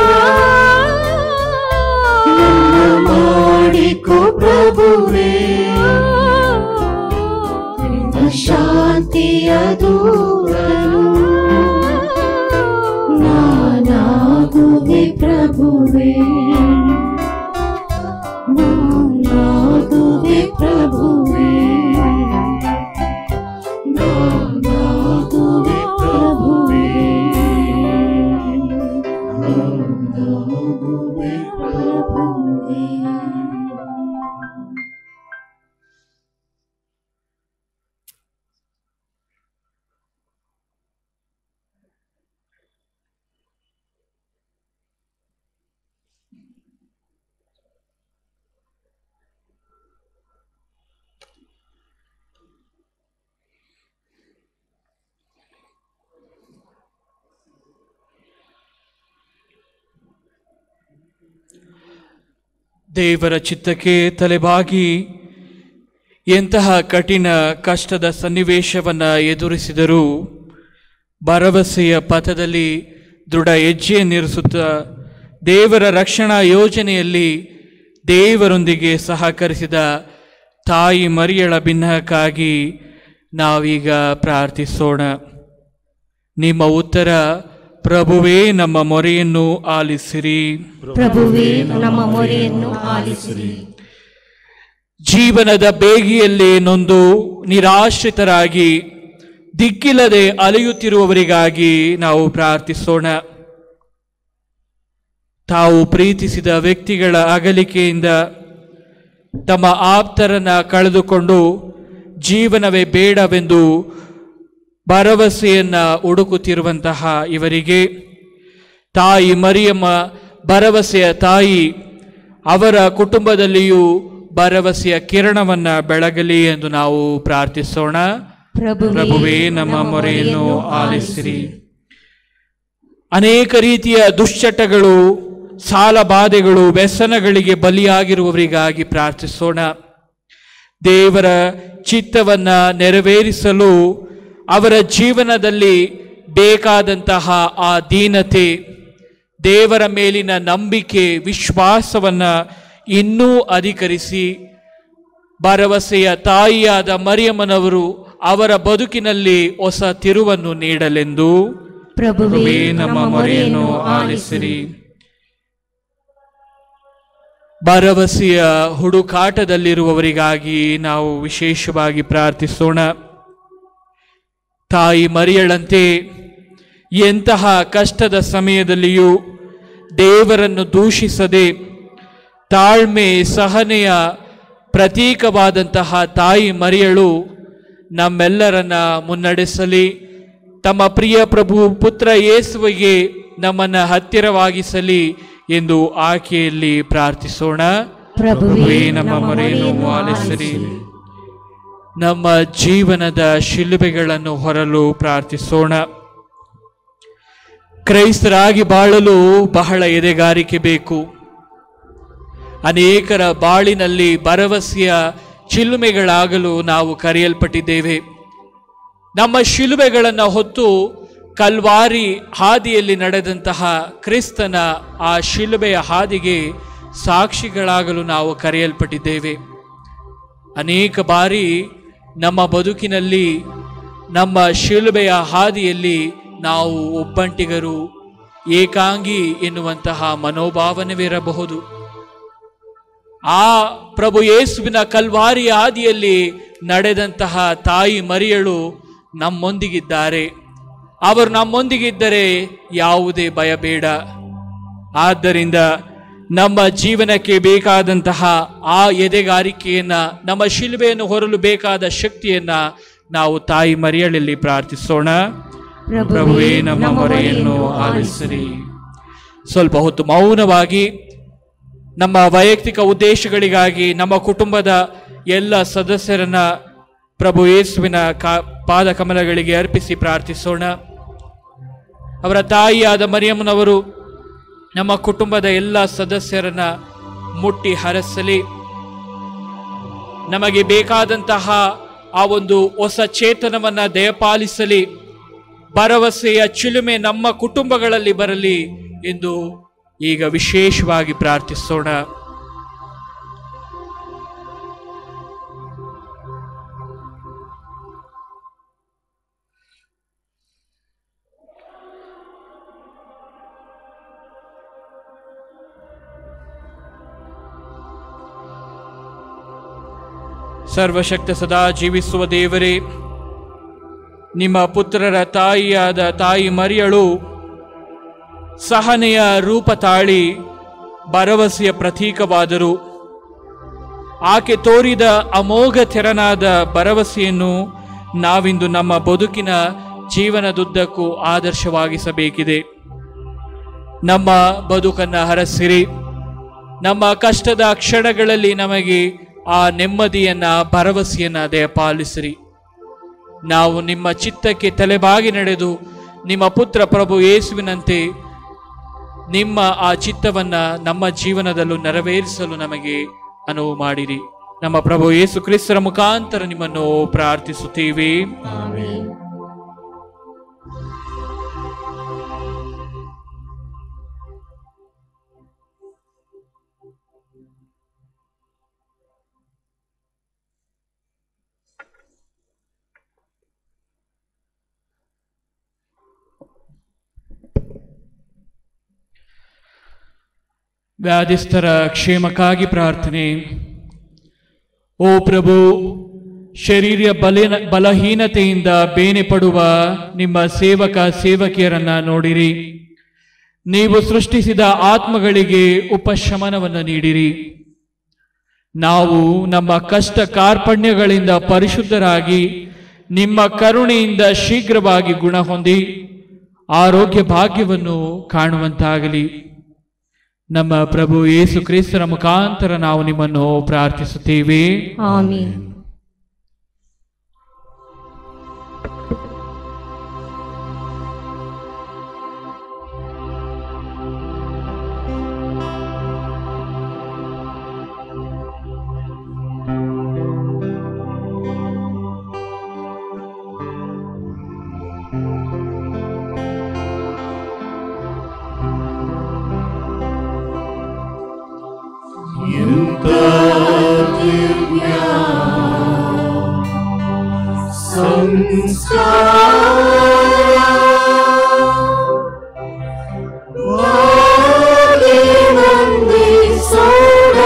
ನನ್ನ ಮಾಡಿಕೋ ಪ್ರಭುವೇ ನಿನ್ನ ಶಾಂತಿಯ ದೂತನು ನಾನಾಗುವೆ ಪ್ರಭುವೇ ನಾನಾಗುವೆ ಪ್ರಭುವೇ ನಾನಾಗುವೆ ಪ್ರಭುವೇ ನಾನಾಗುವೆ ಪ್ರಭುವೇ ದೇವರ ಚಿತ್ತಕ್ಕೆ ತಲೆಬಾಗಿ ಎಂತಹ ಕಠಿಣ ಕಷ್ಟದ ಸನ್ನಿವೇಶವನ್ನು ಎದುರಿಸಿದರೂ ಭರವಸೆಯ ಪಥದಲ್ಲಿ ದೃಢ ಹೆಜ್ಜೆಯನ್ನಿರಿಸುತ್ತಾ ದೇವರ ರಕ್ಷಣಾ ಯೋಜನೆಯಲ್ಲಿ ದೇವರೊಂದಿಗೆ ಸಹಕರಿಸಿದ ತಾಯಿ ಮರಿಯಳ ಭಿನ್ನಕ್ಕಾಗಿ ನಾವೀಗ ಪ್ರಾರ್ಥಿಸೋಣ ನಿಮ್ಮ ಉತ್ತರ ಪ್ರಭುವೇ ನಮ್ಮ ಮೊರೆಯನ್ನು ಆಲಿಸಿರಿ ಪ್ರಭುವೇ ನಮ್ಮ ಮೊರೆಯನ್ನು ಆಲಿಸಿರಿ ಜೀವನದ ಬೇಗಿಯಲ್ಲಿ ನೊಂದು ನಿರಾಶ್ರಿತರಾಗಿ ದಿಕ್ಕಿಲ್ಲದೆ ಅಲೆಯುತ್ತಿರುವವರಿಗಾಗಿ ನಾವು ಪ್ರಾರ್ಥಿಸೋಣ ತಾವು ಪ್ರೀತಿಸಿದ ವ್ಯಕ್ತಿಗಳ ಅಗಲಿಕೆಯಿಂದ ತಮ್ಮ ಆಪ್ತರನ್ನ ಕಳೆದುಕೊಂಡು ಜೀವನವೇ ಬೇಡವೆಂದು ಭರವಸೆಯನ್ನ ಹುಡುಕುತ್ತಿರುವಂತಹ ಇವರಿಗೆ ತಾಯಿ ಮರಿಯಮ್ಮ ಭರವಸೆಯ ತಾಯಿ ಅವರ ಕುಟುಂಬದಲ್ಲಿಯೂ ಭರವಸೆಯ ಕಿರಣವನ್ನ ಬೆಳಗಲಿ ಎಂದು ನಾವು ಪ್ರಾರ್ಥಿಸೋಣ ಪ್ರಭುವೇ ನಮ್ಮ ಮೊರೆಯನ್ನು ಆಲಿಸಿರಿ ಅನೇಕ ರೀತಿಯ ದುಶ್ಚಟಗಳು ಸಾಲ ಬಾಧೆಗಳು ವ್ಯಸನಗಳಿಗೆ ಬಲಿಯಾಗಿರುವವರಿಗಾಗಿ ಪ್ರಾರ್ಥಿಸೋಣ ದೇವರ ಚಿತ್ತವನ್ನ ನೆರವೇರಿಸಲು ಅವರ ಜೀವನದಲ್ಲಿ ಬೇಕಾದಂತಹ ಆ ದೀನತೆ ದೇವರ ಮೇಲಿನ ನಂಬಿಕೆ ವಿಶ್ವಾಸವನ್ನ ಇನ್ನೂ ಅಧಿಕರಿಸಿ ಭರವಸೆಯ ತಾಯಿಯಾದ ಮರಿಯಮ್ಮನವರು ಅವರ ಬದುಕಿನಲ್ಲಿ ಹೊಸ ತಿರುವನ್ನು ನೀಡಲೆಂದು ಪ್ರಭುವೇ ನಮ್ಮ ಮೊರೆಯನ್ನು ಆಲಿಸಿರಿ ಭರವಸೆಯ ಹುಡುಕಾಟದಲ್ಲಿರುವವರಿಗಾಗಿ ನಾವು ವಿಶೇಷವಾಗಿ ಪ್ರಾರ್ಥಿಸೋಣ ತಾಯಿ ಮರಿಯಳಂತೆ ಎಂತಹ ಕಷ್ಟದ ಸಮಯದಲ್ಲಿಯೂ ದೇವರನ್ನು ದೂಷಿಸದೆ ತಾಳ್ಮೆ ಸಹನೆಯ ಪ್ರತೀಕವಾದಂತಹ ತಾಯಿ ಮರಿಯಳು ನಮ್ಮೆಲ್ಲರನ್ನ ಮುನ್ನಡೆಸಲಿ ತಮ್ಮ ಪ್ರಿಯ ಪ್ರಭು ಪುತ್ರ ಯೇಸುವಿಗೆ ನಮ್ಮನ್ನ ಹತ್ತಿರವಾಗಿಸಲಿ ಎಂದು ಆಕೆಯಲ್ಲಿ ಪ್ರಾರ್ಥಿಸೋಣ ಪ್ರಭುವೇ ನಮ್ಮ ಮೊರೆಯನ್ನು ಆಲಿಸಿರಿ ನಮ್ಮ ಜೀವನದ ಶಿಲುಬೆಗಳನ್ನು ಹೊರಲು ಪ್ರಾರ್ಥಿಸೋಣ ಕ್ರೈಸ್ತರಾಗಿ ಬಾಳಲು ಬಹಳ ಎದೆಗಾರಿಕೆ ಬೇಕು ಅನೇಕರ ಬಾಳಿನಲ್ಲಿ ಭರವಸೆಯ ಚಿಲುಮೆಗಳಾಗಲು ನಾವು ಕರೆಯಲ್ಪಟ್ಟಿದ್ದೇವೆ ನಮ್ಮ ಶಿಲುಬೆಗಳನ್ನು ಹೊತ್ತು ಕಲ್ವಾರಿ ಹಾದಿಯಲ್ಲಿ ನಡೆದಂತಹ ಕ್ರಿಸ್ತನ ಆ ಶಿಲುಬೆಯ ಹಾದಿಗೆ ಸಾಕ್ಷಿಗಳಾಗಲು ನಾವು ಕರೆಯಲ್ಪಟ್ಟಿದ್ದೇವೆ ಅನೇಕ ಬಾರಿ ನಮ್ಮ ಬದುಕಿನಲ್ಲಿ ನಮ್ಮ ಶಿಲುಬೆಯ ಹಾದಿಯಲ್ಲಿ ನಾವು ಒಬ್ಬಂಟಿಗರು ಏಕಾಂಗಿ ಎನ್ನುವಂತಹ ಮನೋಭಾವನೆವಿರಬಹುದು ಆ ಪ್ರಭು ಯೇಸುವಿನ ಕಲ್ವಾರಿ ಹಾದಿಯಲ್ಲಿ ನಡೆದಂತಹ ತಾಯಿ ಮರಿಯಳು ನಮ್ಮೊಂದಿಗಿದ್ದಾರೆ ಅವರು ನಮ್ಮೊಂದಿಗಿದ್ದರೆ ಯಾವುದೇ ಭಯ ಬೇಡ ಆದ್ದರಿಂದ ನಮ್ಮ ಜೀವನಕ್ಕೆ ಬೇಕಾದಂತಹ ಆ ಎದೆಗಾರಿಕೆಯನ್ನ ನಮ್ಮ ಶಿಲ್ಬೆಯನ್ನು ಹೊರಲು ಬೇಕಾದ ಶಕ್ತಿಯನ್ನ ನಾವು ತಾಯಿ ಮರಿಯಳಲ್ಲಿ ಪ್ರಾರ್ಥಿಸೋಣ ಪ್ರಭುವೇ ನಮ್ಮ ಮೊರೆಯನ್ನು ಆಲಿಸಿರಿ ಸ್ವಲ್ಪ ಹೊತ್ತು ಮೌನವಾಗಿ ನಮ್ಮ ವೈಯಕ್ತಿಕ ಉದ್ದೇಶಗಳಿಗಾಗಿ ನಮ್ಮ ಕುಟುಂಬದ ಎಲ್ಲ ಸದಸ್ಯರನ್ನ ಪ್ರಭು ಯೇಸುವಿನ ಕಾ ಪಾದ ಕಮಲಗಳಿಗೆ ಅರ್ಪಿಸಿ ಪ್ರಾರ್ಥಿಸೋಣ ಅವರ ತಾಯಿಯಾದ ಮರಿಯಮ್ಮನವರು ನಮ್ಮ ಕುಟುಂಬದ ಎಲ್ಲ ಸದಸ್ಯರನ್ನ ಮುಟ್ಟಿ ಹರಸಲಿ ನಮಗೆ ಬೇಕಾದಂತಹ ಆ ಒಂದು ಹೊಸ ಚೇತನವನ್ನ ದಯಪಾಲಿಸಲಿ ಭರವಸೆಯ ಚಿಲುಮೆ ನಮ್ಮ ಕುಟುಂಬಗಳಲ್ಲಿ ಬರಲಿ ಎಂದು ಈಗ ವಿಶೇಷವಾಗಿ ಪ್ರಾರ್ಥಿಸೋಣ ಸರ್ವಶಕ್ತ ಸದಾ ಜೀವಿಸುವ ದೇವರೇ ನಿಮ್ಮ ಪುತ್ರರ ತಾಯಿಯಾದ ತಾಯಿ ಮರಿಯಳು ಸಹನೆಯ ರೂಪ ತಾಳಿ ಭರವಸೆಯ ಪ್ರತೀಕವಾದರು ಆಕೆ ತೋರಿದ ಅಮೋಘ ತೆರನಾದ ಭರವಸೆಯನ್ನು ನಾವಿಂದು ನಮ್ಮ ಬದುಕಿನ ಜೀವನದುದ್ದಕ್ಕೂ ಆದರ್ಶವಾಗಿಸಬೇಕಿದೆ ನಮ್ಮ ಬದುಕನ್ನು ಹರಸಿರಿ ನಮ್ಮ ಕಷ್ಟದ ಕ್ಷಣಗಳಲ್ಲಿ ನಮಗೆ ಆ ನೆಮ್ಮದಿಯನ್ನ ಭರವಸೆಯನ್ನ ದಯಪಾಲಿಸಿರಿ ನಾವು ನಿಮ್ಮ ಚಿತ್ತಕ್ಕೆ ತಲೆಬಾಗಿ ನಡೆದು ನಿಮ್ಮ ಪುತ್ರ ಪ್ರಭು ಯೇಸುವಿನಂತೆ ನಿಮ್ಮ ಆ ಚಿತ್ತವನ್ನ ನಮ್ಮ ಜೀವನದಲ್ಲೂ ನೆರವೇರಿಸಲು ನಮಗೆ ಅನುವು ಮಾಡಿರಿ ನಮ್ಮ ಪ್ರಭು ಯೇಸು ಕ್ರಿಸ್ತರ ಮುಖಾಂತರ ನಿಮ್ಮನ್ನು ಪ್ರಾರ್ಥಿಸುತ್ತೀವಿ ಆಮೆನ್. ವ್ಯಾಧಿಸ್ಥರ ಕ್ಷೇಮಕ್ಕಾಗಿ ಪ್ರಾರ್ಥನೆ ಓ ಪ್ರಭು ಶರೀರ ಬಲಿನ ಬಲಹೀನತೆಯಿಂದ ಬೇನೆ ಪಡುವ ನಿಮ್ಮ ಸೇವಕ ಸೇವಕಿಯರನ್ನ ನೋಡಿರಿ ನೀವು ಸೃಷ್ಟಿಸಿದ ಆತ್ಮಗಳಿಗೆ ಉಪಶಮನವನ್ನು ನೀಡಿರಿ ನಾವು ನಮ್ಮ ಕಷ್ಟ ಕಾರ್ಪಣ್ಯಗಳಿಂದ ಪರಿಶುದ್ಧರಾಗಿ ನಿಮ್ಮ ಕರುಣೆಯಿಂದ ಶೀಘ್ರವಾಗಿ ಗುಣ ಹೊಂದಿ ಆರೋಗ್ಯ ಭಾಗ್ಯವನ್ನು ಕಾಣುವಂತಾಗಲಿ ನಮ್ಮ ಪ್ರಭು ಯೇಸು ಕ್ರಿಸ್ತರ ಮುಖಾಂತರ ನಾವು ನಿಮ್ಮನ್ನು ಪ್ರಾರ್ಥಿಸುತ್ತೇವೆ ಆಮೆನ್. ಎಂತ ದಿವ್ಯ ಬಾಗಿ ವಂದಿಸೋಣ.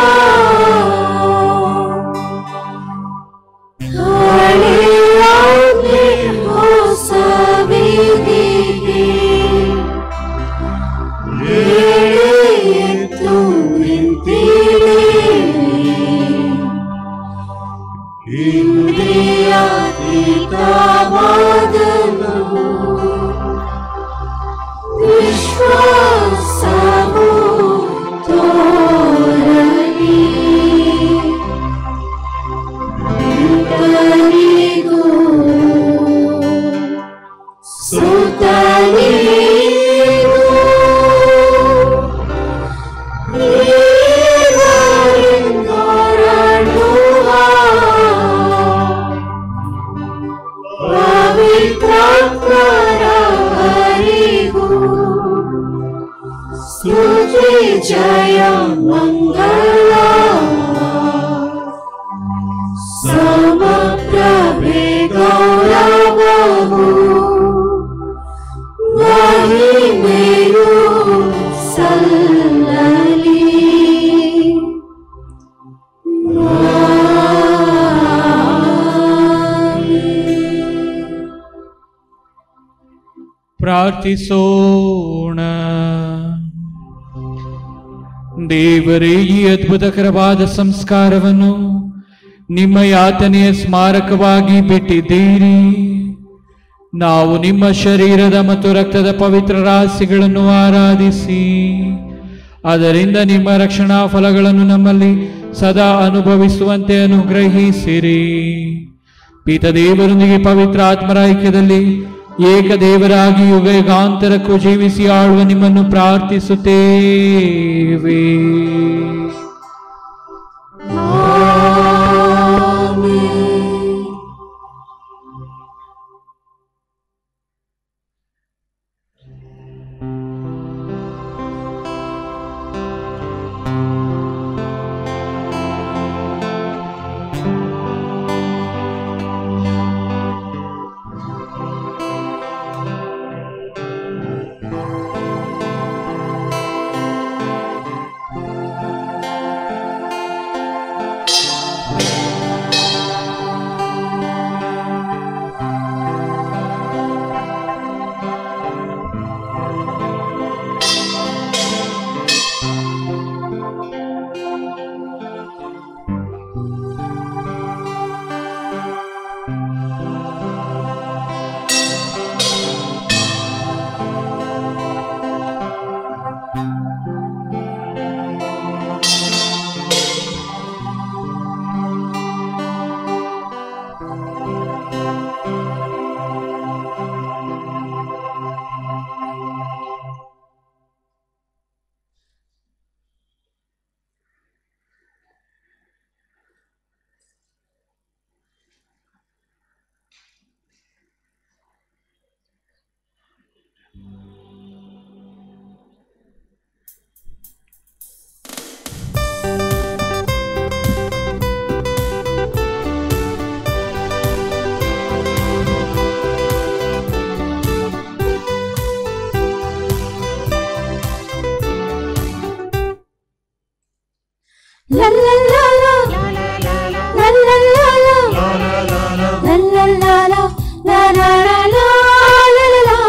ಹಳೆಯಾಜ್ಞೆ ಹೊಸ ವಿಧಿಗೆ ಎಳೆಯಿತು ನಿಂತಿದೆ. ಇಂದ್ರಿಯಾತೀತವಾದನು ವಿಶ್ವಾಸವು ತೋರಲಿ ಇತರಿಗೂ ಸುತ್ತಲಿಗೂ ಪವಿತ್ರಾತ್ಮರ ಹರಿಗೂ ಸ್ತುತಿ ಜಯ ಮಂಗಳ ಸಮಪ್ರಭೆ ಗೌರವವು ಮಹಿಮೆಯು ಸಲ್ಲಲಿ ಪ್ರಾರ್ಥಿಸೋಣ ದೇವರೇ ಈ ಅದ್ಭುತಕರವಾದ ಸಂಸ್ಕಾರವನ್ನು ನಿಮ್ಮ ಯಾತನೆಯ ಸ್ಮಾರಕವಾಗಿ ಬಿಟ್ಟಿದ್ದೀರಿ ನಾವು ನಿಮ್ಮ ಶರೀರದ ಮತ್ತು ರಕ್ತದ ಪವಿತ್ರ ರಾಶಿಗಳನ್ನು ಆರಾಧಿಸಿ ಅದರಿಂದ ನಿಮ್ಮ ರಕ್ಷಣಾ ಫಲಗಳನ್ನು ನಮ್ಮಲ್ಲಿ ಸದಾ ಅನುಭವಿಸುವಂತೆ ಅನುಗ್ರಹಿಸಿರಿ ಪೀತದೇವರೊಂದಿಗೆ ಪವಿತ್ರ ಆತ್ಮರ ಐಕ್ಯದಲ್ಲಿ ಏಕದೇವರಾಗಿ ಯುಗ ಯುಗಾಂತರಕ್ಕೂ ಜೀವಿಸಿ ಆಳುವ ನಿಮ್ಮನ್ನು ಪ್ರಾರ್ಥಿಸುತ್ತೇವೆ La la la la la la la la la la la la la la la la la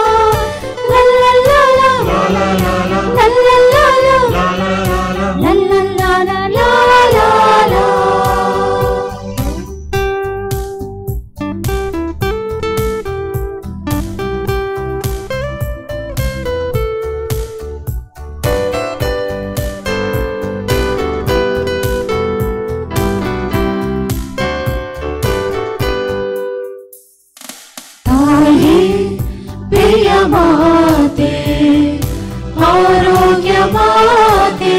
ತಾಯಿ ಪ್ರಿಯ ಮಾತೆ ಆರೋಗ್ಯ ಮಾತೆ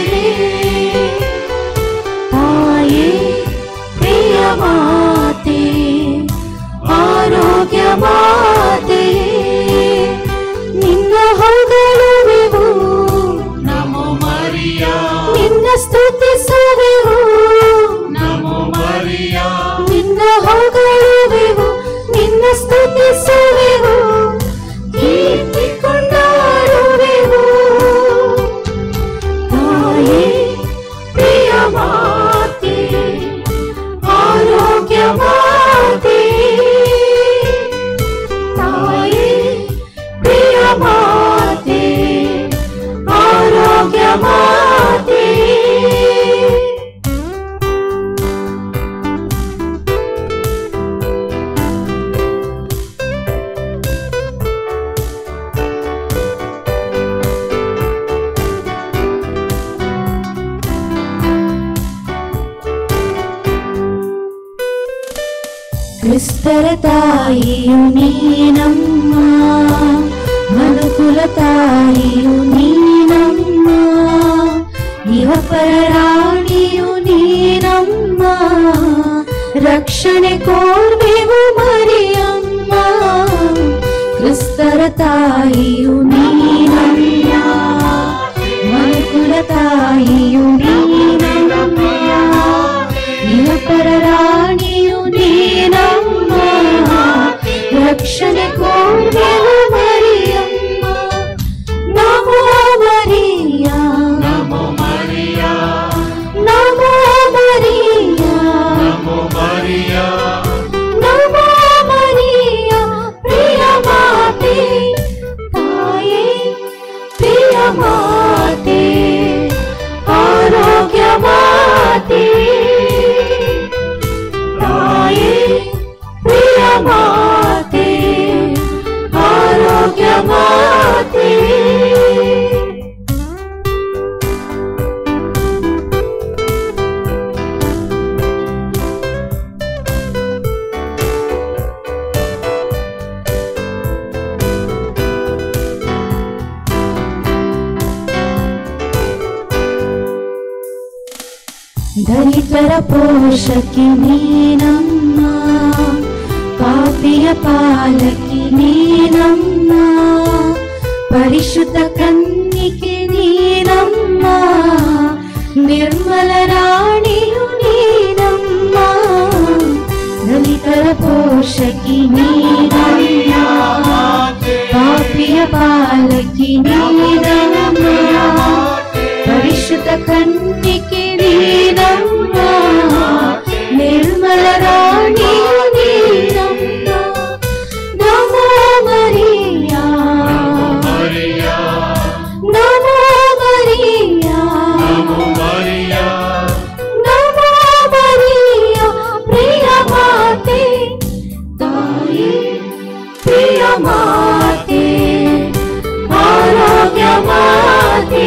ತಾಯಿ ಪ್ರಿಯ ಮಾತೆ ಆರೋಗ್ಯ ಮಾತೆ ನಿನ್ನ ಹೊಗಳುವೆವು ನಮೋ ಮರಿಯಾ ನಿನ್ನ ಸ್ತುತಿಸುವೆವು ನಮೋ ಮರಿಯಾ ನಿನ್ನ ಹೊಗಳುವೆವು ನಿನ್ನ ಸ್ತುತಿಸುವೆವು ಕೀರ್ತಿ ಕೊಂಡಾಡುವೆವು ತಾಯಿ ಪ್ರಿಯ ಮಾತೆ ಆರೋಗ್ಯ ಮಾತೆ ತಾಯಿ ಪ್ರಿಯ ಮಾತೆ ಆರೋಗ್ಯ ಮಾತೆ ಕ್ರಿಸ್ತರ ತಾಯಿಯು ನೀನಮ್ಮ ಮನುಕುಲ ತಾಯಿಯು ನೀನಮ್ಮ ಇಹಪರ ರಾಣಿಯು ನೀನಮ್ಮ ರಕ್ಷಣೆ ಕೋರ್ವೆವು ಮರಿಯಮ್ಮ ಕ್ರಿಸ್ತರ ತಾಯಿಯು ನೀನಮ್ಮ ಮನುಕುಲ ತಾಯಿಯು ನೀನಮ್ಮ ನಿರಪರ ರಾಣಿಯು ನೀನಮ್ಮ ರಕ್ಷಣೆ ಕೋರ್ವೆವು ಮರಿಯಮ್ಮ ನಮೋ ಮರಿಯ ನಮೋ ಮರಿಯಾ ನಮೋ ಮರಿಯ ನಮೋ ಮರಿಯಾ ನಮೋ ಮರಿಯ ಪ್ರಿಯ ಮಾತೆ ತಾಯೇ ದಲಿತರ ಪೋಷಕಿ ನೀನಮ್ಮ ಪಾಪಿಯ ಪಾಲಕಿ ನೀನಮ್ಮ ಪರಿಶುದ್ಧ ಕನ್ನಿಕೆ ನೀನಮ್ಮ ನಿರ್ಮಲ ರಾಣಿಯು ನೀನಮ್ಮ ದಲಿತರ ಪೋಷಕಿ ನೀನಮ್ಮ ಪಾಪಿಯ ಪಾಲಕಿ ನೀನಮ್ಮ ಪರಿಶುದ್ಧ ಕನ್ನಿಕೆ ನೀನಮ್ಮ ನಿರ್ಮಲ ರಾಣಿಯು ನೀನಮ್ಮ ನಮೋ ಮರಿಯಾ ಮರಿಯಾ ನಮೋ ಮರಿಯಾ ನಮೋ ಮರಿಯಾ ನಮೋ ಮರಿಯಾ ಪ್ರಿಯ ಮಾತೆ ತಾಯಿ ಪ್ರಿಯ ಮಾತೆ ಆರೋಗ್ಯ ಮಾತೆ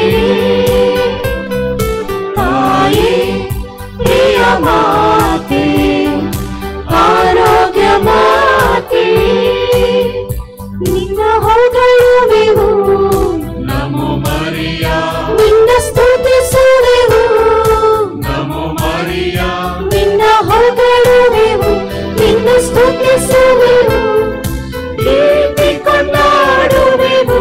ತಾಯಿ ಪ್ರಿಯ ಮಾತೆ ಆರೋಗ್ಯ ಮಾತೆ ನಿನ್ನ ಹೊಗಳುವೆವು ನಮೋ ಮರಿಯಾ ನಿನ್ನ ಸ್ತುತಿಸುವೆವು ನಮೋ ಮರಿಯಾ ನಿನ್ನ ಹೊಗಳುವೆವು ನಿನ್ನ ಸ್ತುತಿಸುವೆವು ಪ್ರೀತಿ ಕೊಂಡಾಡುವೆವು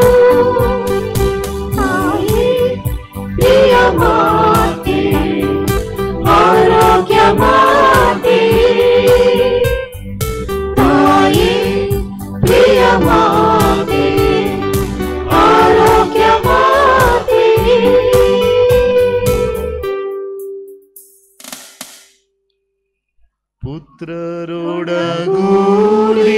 ತಾಯಿ ಪ್ರಿಯ ಮಾತೆ ಆರೋಗ್ಯ ಮಾತೆ ತಾಯಿ ಪ್ರಿಯ ಮಾತೆ ಆರೋಗ್ಯ ಮಾತೆ ಪುತ್ರರೊಡಗೂಡಿ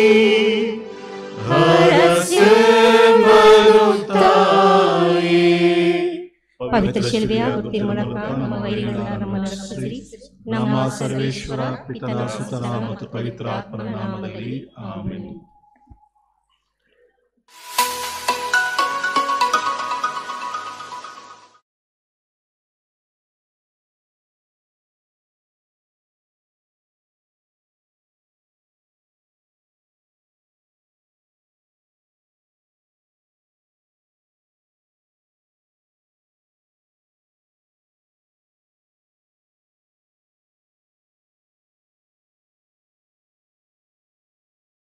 ಪವಿತ್ರ ಶಿಲ್ವೆಯ ಹುಟ್ಟಿನ ಮೂಲಕ ನಮ್ಮ ವೈರಿಗಳನ್ನ ನಮ್ಮನ್ನು ರಕ್ಷಿಸಿರಿ ನಮ್ಮ ಸರ್ವೇಶ್ವರ ಪಿತನ ಸುತನ ಮತ್ತು ಪವಿತ್ರ ಆತ್ಮನ ನಾಮದಲ್ಲಿ ಆಮೆನ್